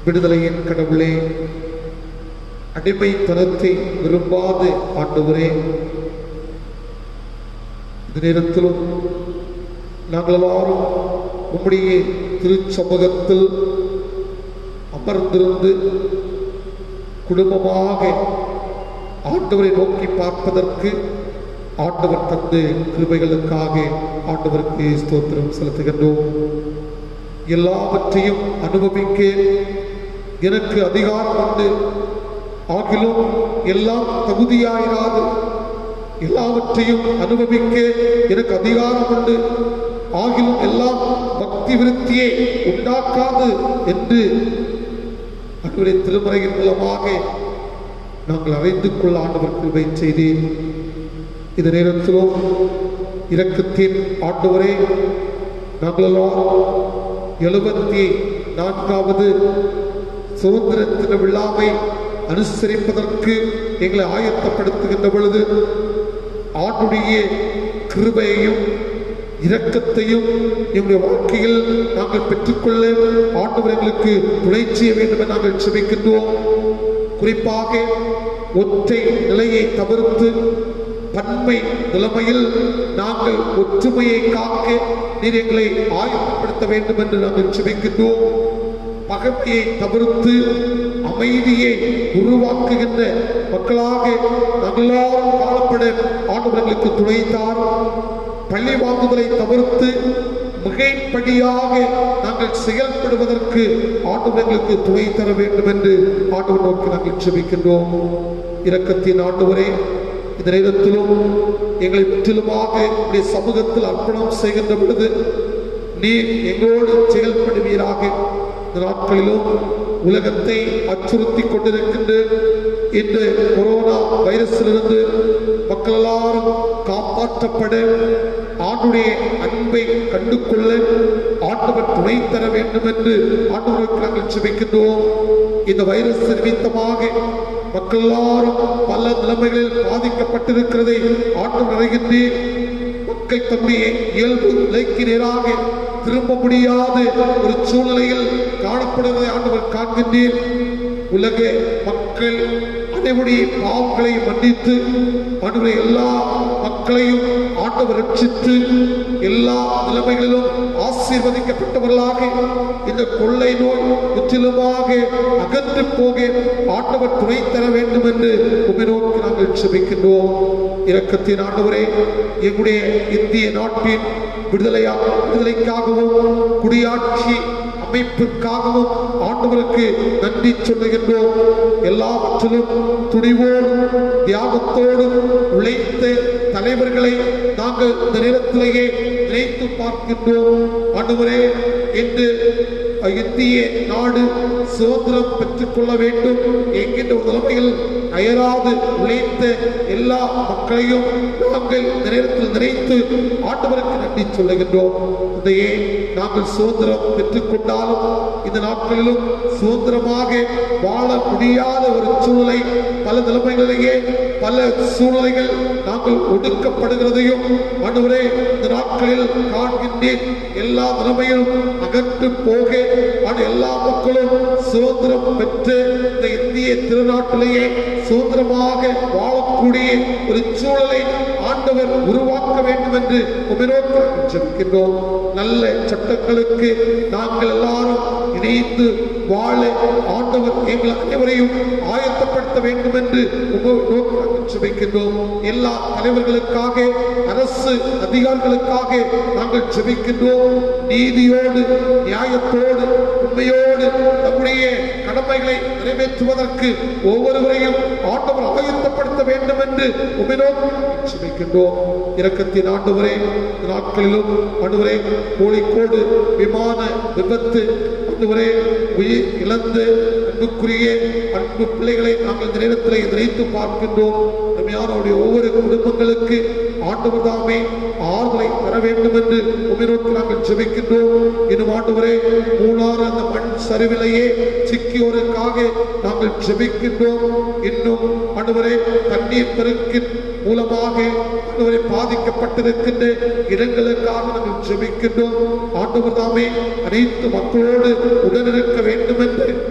விடுதலையின் கடவுளே அடிமைத்தனத்தை விரும்பாத ஆண்டவரே இந்த நேரத்திலும் நாங்கள் எல்லாரும் உம்முடைய திருச்சமூகத்தில் அமர்ந்திருந்து குடும்பமாக ஆண்டவரை நோக்கி பார்ப்பதற்கு ஆண்டவர் தந்து கிருபைகளுக்காக ஆண்டவருக்கு ஸ்தோத்திரம் செலுத்துகின்றோம் எல்லாவற்றையும் அனுபவிக்க எனக்கு அதிகாரம் உண்டு ஆகிலும் எல்லாம் தகுதியாயிராது எல்லாவற்றையும் அனுபவிக்க எனக்கு அதிகாரம் உண்டு ஆகிலும் எல்லாம் பக்தி விருத்தியை உண்டாக்காது என்று அன்றைய திருமறையின் மூலமாக நாங்கள் அறிந்து கொள்ள ஆண்டவர் கிருபை செய்தேன் இந்த நேரத்திலும் இரக்கத்தின் ஆண்டவரே நாங்கள் எல்லாரும் எழுபத்தி நான்காவது சுதந்திர தின விழாவை அனுசரிப்பதற்கு எங்களை ஆயத்தப்படுத்துகின்ற பொழுது ஆண்டுடைய கிருபையையும் இரக்கத்தையும் எங்களுடைய வாழ்க்கையில் நாங்கள் பெற்றுக்கொள்ள ஆண்டவர் எங்களுக்கு துணை செய்ய வேண்டும் என நாங்கள் செபிக்கின்றோம் குறிப்பாக ஒற்றை நிலையை தவிர்த்து பன்மை நிலைமையில் நாங்கள் ஒற்றுமையை காக்க நீர் எங்களை ஆயத்தப்படுத்த வேண்டும் என்று நாங்கள் செபிக்கின்றோம் பகைமையை தவிர்த்து அமைதியை உருவாக்குகின்ற மக்களாக நாங்கள் எல்லாரும் காணப்பட ஆண்டவர்களுக்கு துணைத்தார் பள்ளி வாங்குதலை தவிர்த்து மிகைப்படியாக நாங்கள் செயல்படுவதற்கு ஆண்டவர்களுக்கு துணை தர வேண்டும் என்று ஆண்டவர் நோக்கி நாங்கள் செபிக்கின்றோம் இரக்கத்தின் ஆண்டவரே இந்த நேரத்திலும் எங்களை முற்றிலுமாக உடைய சமூகத்தில் அர்ப்பணம் செய்கின்ற பொழுது நீர் எங்களோடு செயல்படுவீராக இந்த நாட்களிலும் உலகத்தை அச்சுறுத்தி கொண்டிருக்கின்ற இந்த கொரோனா வைரஸிலிருந்து மக்கள் எல்லாரும் காப்பாற்றப்பட ஆண்டுடைய அன்பை கண்டு கொள்ள ஆண்டவர் துணை தர வேண்டும் என்று ஆண்டவருக்கு நாங்கள் செபிக்கின்றோம் இந்த வைரஸ் நிமித்தமாக மக்கள் எல்லாரும் பல நிலைமைகளில் பாதிக்கப்பட்டிருக்கிறதை ஆண்டவர் அறிகின்றேன் மக்கள் தம்முடைய இயல்பு நிலைக்கு நேராக திரும்ப முடியாத ஒரு சூழ்நிலையில் காணப்படுவதை ஆண்டவர் காண்கின்றேன் உலக மக்கள் அனைவருடைய பாவங்களை மன்னித்து ஆண்டவரை எல்லா மக்களையும் ஆண்டவர் ரட்சித்து எல்லா நிலைமைகளிலும் ஆசீர்வதிக்கப்பட்டவர்களாக இந்த கொள்ளை நோய் முற்றிலுமாக அகன்று போக ஆண்டவர் துணை தர வேண்டும் என்று உமை நோக்கி நாங்கள் செபிக்கின்றோம் இரக்கத்தின் ஆண்டவரே எங்களுடைய இந்திய நாட்டின் விடுதலையா விடுதலைக்காகவும் குடியாட்சி அமைப்பிற்காகவும் ஆண்டவருக்கு நன்றி சொல்லுகின்றோம் எல்லாவற்றிலும் துணிவோடும் தியாகத்தோடும் உழைத்த தலைவர்களை நாங்கள் இந்த நேரத்திலேயே நினைத்து பார்க்கின்றோம் ஆண்டவரே என்று இந்திய நாடு சுதந்திரம் பெற்றுக் கொள்ள வேண்டும் என்கின்ற ஒரு நிலைமையில் அயராது உழைத்த எல்லா மக்களையும் நாங்கள் இந்த நேரத்தில் நினைத்து ஆண்டவருக்கு நன்றி சொல்லுகின்றோம் இதையே நாங்கள் சுதந்திரம் பெற்றுக் கொண்டாலும் இந்த நாட்களிலும் சுதந்திரமாக வாழ முடியாத ஒரு சூழ்நிலை பல நிலைமைகளிலேயே பல சூழ்நிலைகள் நாங்கள் ஒடுக்கப்படுகிறதையும் ஆண்டவரே இந்த நாட்களில் காண்கின்றேன் எல்லா நிலைமையிலும் அகன்று போக ஆண்டு எல்லா மக்களும் சுதந்திரம் பெற்று இந்த இந்திய திருநாட்டிலேயே சுதந்திரமாக வாழக்கூடிய ஒரு சூழலை ஆண்டவர் உருவாக்க வேண்டும் என்று உமிரோக்க ஜெபிக்கின்றோம் நல்ல சட்டங்களுக்கு நாங்கள் எல்லாரும் இணைந்து வாழ ஆண்டவர் எங்கள் அனைவரையும் ஆயத்தப்படுத்த வேண்டும் என்று உம- நோக்கி நாங்கள் ஜெபிக்கின்றோம் எல்லா தலைவர்களுக்காக அரசு அதிகாரிகளுக்காக நாங்கள் ஜெபிக்கின்றோம் நீதியோடு நியாயத்தோடு உண்மையோடு நம்முடைய கடமைகளை நிறைவேற்றுவதற்கு ஒவ்வொருவரையும் ஆண்டவர் ஆயத்தப்படுத்த வேண்டும் என்று உம்மை நோக்கி நாங்கள் ஜெபிக்கின்றோம் இரக்கத்தின் ஆண்டவரே இந்த நாட்களிலும் ஆண்டவரே கோழிக்கோடு விமான விபத்து ஆண்டவரே உயிர் இழந்து அன்புக்குரிய அன்பு பிள்ளைகளை நாங்கள் இந்த நேரத்தில் நினைத்து பார்க்கின்றோம் அருமையானவருடைய ஒவ்வொரு குடும்பங்களுக்கு ஆண்டவர் தாமே ஆறுதலை தர வேண்டும் என்று உம்மை நோக்கி நாங்கள் ஜெபிக்கின்றோம் இன்னும் ஆண்டவரே மூணாறு அந்த மண் சரிவிலேயே சிக்கியோருக்காக நாங்கள் ஜெபிக்கின்றோம் இன்னும் ஆண்டவரே தண்ணீர் பெருக்கின் மூலமாக ஆண்டவரை பாதிக்கப்பட்டிருக்கின்ற இடங்களுக்காக நாங்கள் ஜெபிக்கின்றோம் ஆண்டவர் தாமே அனைத்து மக்களோடு உடனிருக்க வேண்டும் என்று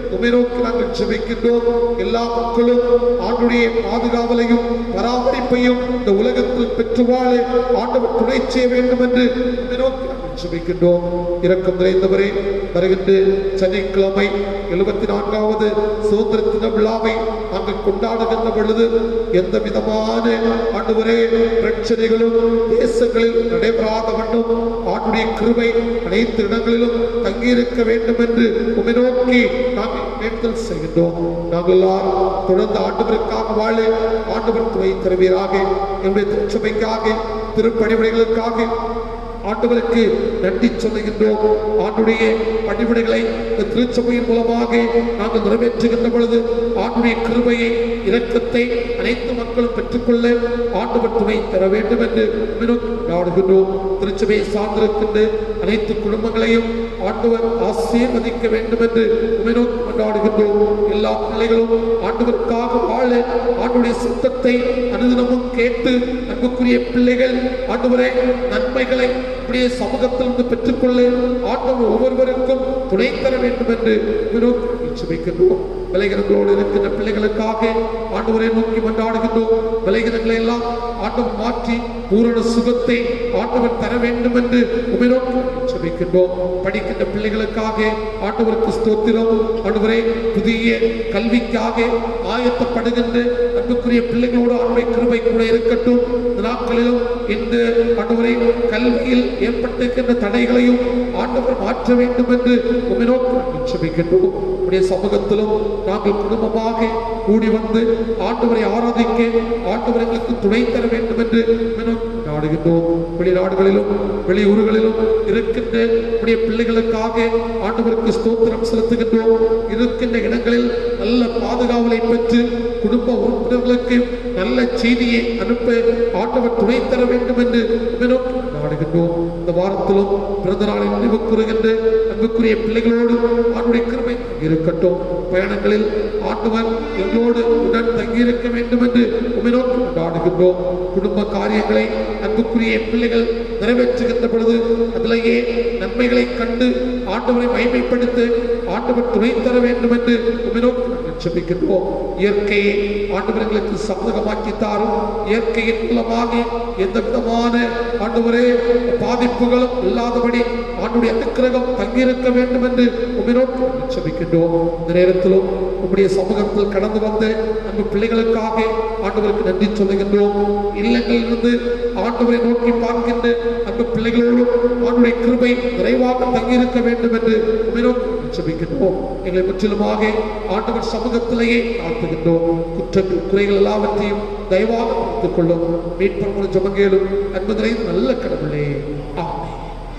உமை நோக்கி நாங்கள் ஜெபிக்கின்றோம் எல்லா மக்களும் ஆண்டுடைய பாதுகாவலையும் பராமரிப்பையும் இந்த உலகத்தில் பெற்று வாழ ஆண்டவர் துணை செய்ய வேண்டும் என்று உம்மை நோக்கி நாங்கள் ஜெபிக்கின்றோம் இரக்கம் நிறைந்தவரே வருகின்ற சனிக்கிழமை எழுபத்தி நான்காவது சுதந்திர தின விழாவை நாங்கள் கொண்டாடுகின்ற பொழுது எந்த விதமான ஆண்டவரே பிரச்சனைகளும் தேசங்களில் நடைபெறாத வண்ணம் ஆண்டுடைய கிருபை அனைத்து இடங்களிலும் தங்கியிருக்க வேண்டும் என்று உமை நோக்கி நாங்கள் வேண்டுதல் செய்கின்றோம் நாங்கள் எல்லாரும் தொடர்ந்து ஆண்டவருக்காக வாழ ஆண்டவர் துணை தருவீராக என்னுடைய திருச்சபைக்காக திருப்பணிவிடைகளுக்காக ஆண்டவருக்கு நன்றி சொல்லுகின்றோம் ஆண்டுடைய பணிவிடைகளை இந்த திருச்சபையின் மூலமாக நாங்கள் நிறைவேற்றுகின்ற பொழுது ஆண்டுடைய கிருபையை இரக்கத்தை அனைத்து மக்களும் பெற்றுக்கொள்ள ஆண்டவர் துணை தர வேண்டும் என்று உம்மிடம் நாடுகின்றோம் திருச்சபையை சார்ந்திருக்கின்ற அனைத்து குடும்பங்களையும் ஆண்டவர் ஆசீர்வதிக்க வேண்டும் என்று உம்மிடம் கொண்டாடுகின்றோம் எல்லா பிள்ளைகளும் ஆண்டவருக்காக வாழ ஆண்டுடைய சித்தத்தை அனுதினமும் கேட்டு அன்புக்குரிய பிள்ளைகள் ஆண்டவரே நன்மைகளை அப்படியே சமூகத்திலிருந்து பெற்றுக்கொள்ள ஆண்டவர் ஒவ்வொருவருக்கும் துணை தர வேண்டும் என்று உம்மிடம் ஜெபிக்கின்றோம் விலைகிரங்களோடு இருக்கின்ற பிள்ளைகளுக்காக ஆண்டவரை நோக்கி மன்றாடுகின்றோம் விலைகிரங்களை எல்லாம் ஆண்டவர் மாற்றி பூரண சுகத்தை ஆண்டவர் தர வேண்டும் என்று உமை நோக்கி ஜெபிக்கின்றோம் படிக்கின்ற பிள்ளைகளுக்காக ஆண்டவருக்கு ஸ்தோத்திரம் ஆண்டவரை புதிய கல்விக்காக ஆயத்தப்படுகின்ற அன்புக்குரிய பிள்ளைகளோடு ஆண்மை கிருபை கூட இருக்கட்டும் இந்த நாட்களிலும் இந்த ஆண்டவரை கல்வியில் ஏற்பட்டிருக்கின்ற தடைகளையும் ஆண்டவர் மாற்ற வேண்டும் என்று உமை நோக்கி ஜெபிக்கின்றோம் உடைய சமூகத்திலும் நாங்கள் குடும்பமாக கூடி வந்து ஆண்டவரை ஆராதிக்க ஆண்டவர் எங்களுக்கு துணை தர வேண்டும் என்று உம்மை நோக்கி நாடுகின்றோம் வெளிநாடுகளிலும் வெளியூர்களிலும் இருக்கின்ற உடைய பிள்ளைகளுக்காக ஆண்டவருக்கு ஸ்தோத்திரம் செலுத்துகின்றோம் இருக்கின்ற இடங்களில் நல்ல பாதுகாவலை பெற்று குடும்ப உறுப்பினர்களுக்கு நல்ல செய்தியை அனுப்ப ஆண்டவர் துணை தர வேண்டும் என்று உம்மை நோக்கி நாடுகின்றோம் இந்த வாரத்திலும் பிறந்த நாளை நினைவு கூறுகின்ற அன்புக்குரிய பிள்ளைகளோடு ஆண்டுடைய கிருபை இருக்கட்டும் பயணங்களில் ஆண்டவர் எங்களோடு உடன் தங்கியிருக்க வேண்டும் என்று உம்மை நோக்கி கொண்டாடுகின்றோம் குடும்ப காரியங்களை அன்புக்குரிய பிள்ளைகள் நிறைவேற்றுகின்ற பொழுது அதிலேயே நன்மைகளை கண்டு ஆண்டவரை மகிமைப்படுத்த ஆண்டவர் துணை தர வேண்டும் என்று உம்மை நோக்கி நாங்கள் ஜெபிக்கின்றோம் இயற்கையை ஆண்டவர் எங்களுக்கு சாதகமாக்கி தாரும் இயற்கையின் மூலமாக எந்த விதமான ஆண்டவரே பாதிப்புகளும் இல்லாதபடி ஆண்டுடைய அனுக்கிரகம் தங்கியிருக்க வேண்டும் என்று உம்மை நோக்கி நாங்கள் ஜெபிக்கின்றோம் இந்த நேரத்திலும் உம்முடைய சமூகத்தில் கடந்து வந்த அன்பு பிள்ளைகளுக்காக ஆண்டவருக்கு நன்றி சொல்லுகின்றோம் இல்லங்களிலிருந்து ஆண்டவரை நோக்கி பார்க்கின்ற அன்பு பிள்ளைகளோடும் ஆண்டுடைய கிருபை நிறைவாக தங்கியிருக்க வேண்டும் என்று உம்மை நோக்கி ஜெபிக்கின்றோம் எங்களை முற்றிலுமாக ஆண்டவர் சமூகத்திலேயே காத்துகின்றோம் குற்றங்கள் குறைகள் எல்லாவற்றையும் தயவாக பார்த்துக் கொள்ளும் மீட்பர் ஜபங்கேலும் அன்பு நிறைந்த நல்ல கடவுளே ஆமென்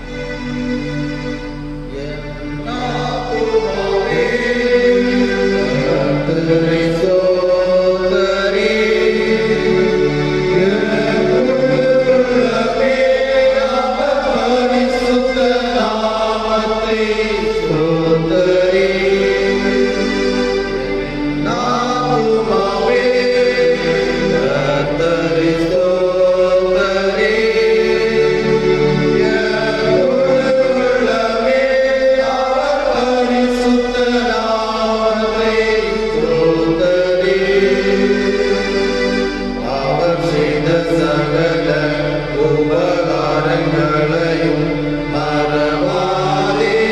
அவர் செய்த சகல உபகாரங்களையும் மறவாதே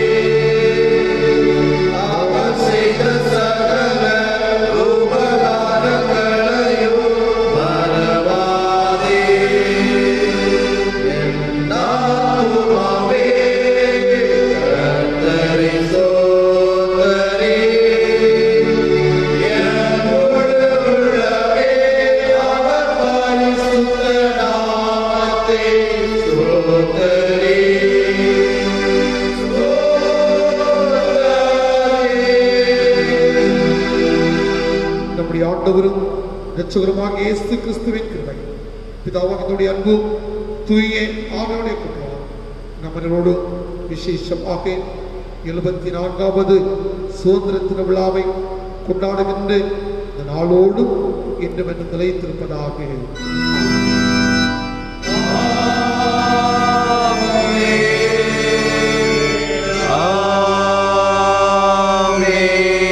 அவர் செய்த சகல உபகாரங்களையும் மறவாதே என் ஆத்துமாவே கர்த்தரை சோதரே என் முழு உள்ளமே அவர் பரிசுத்த நாமத்தை ஸ்தோத்தரே. ஸ்தோத்தரே. நம்முடைய ஆண்டவரும் இரட்சகருமாக இயேசு கிறிஸ்துவின் கிருபை பிதாவாக என்னுடைய அன்பு தூய ஆவியோடைய குற்றம் நம்மளோடு விசேஷமாக எழுபத்தி நான்காவது சுதந்திர தின விழாவை கொண்டாடுகின்ற இந்த நாளோடும் இன்று என்று நிலைத்திருப்பதாக ஆமென்.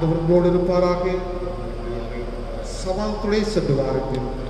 ஆண்டவர் உங்களோடு இருப்பாராக சமாளத்துடைய சென்று வாருங்கள்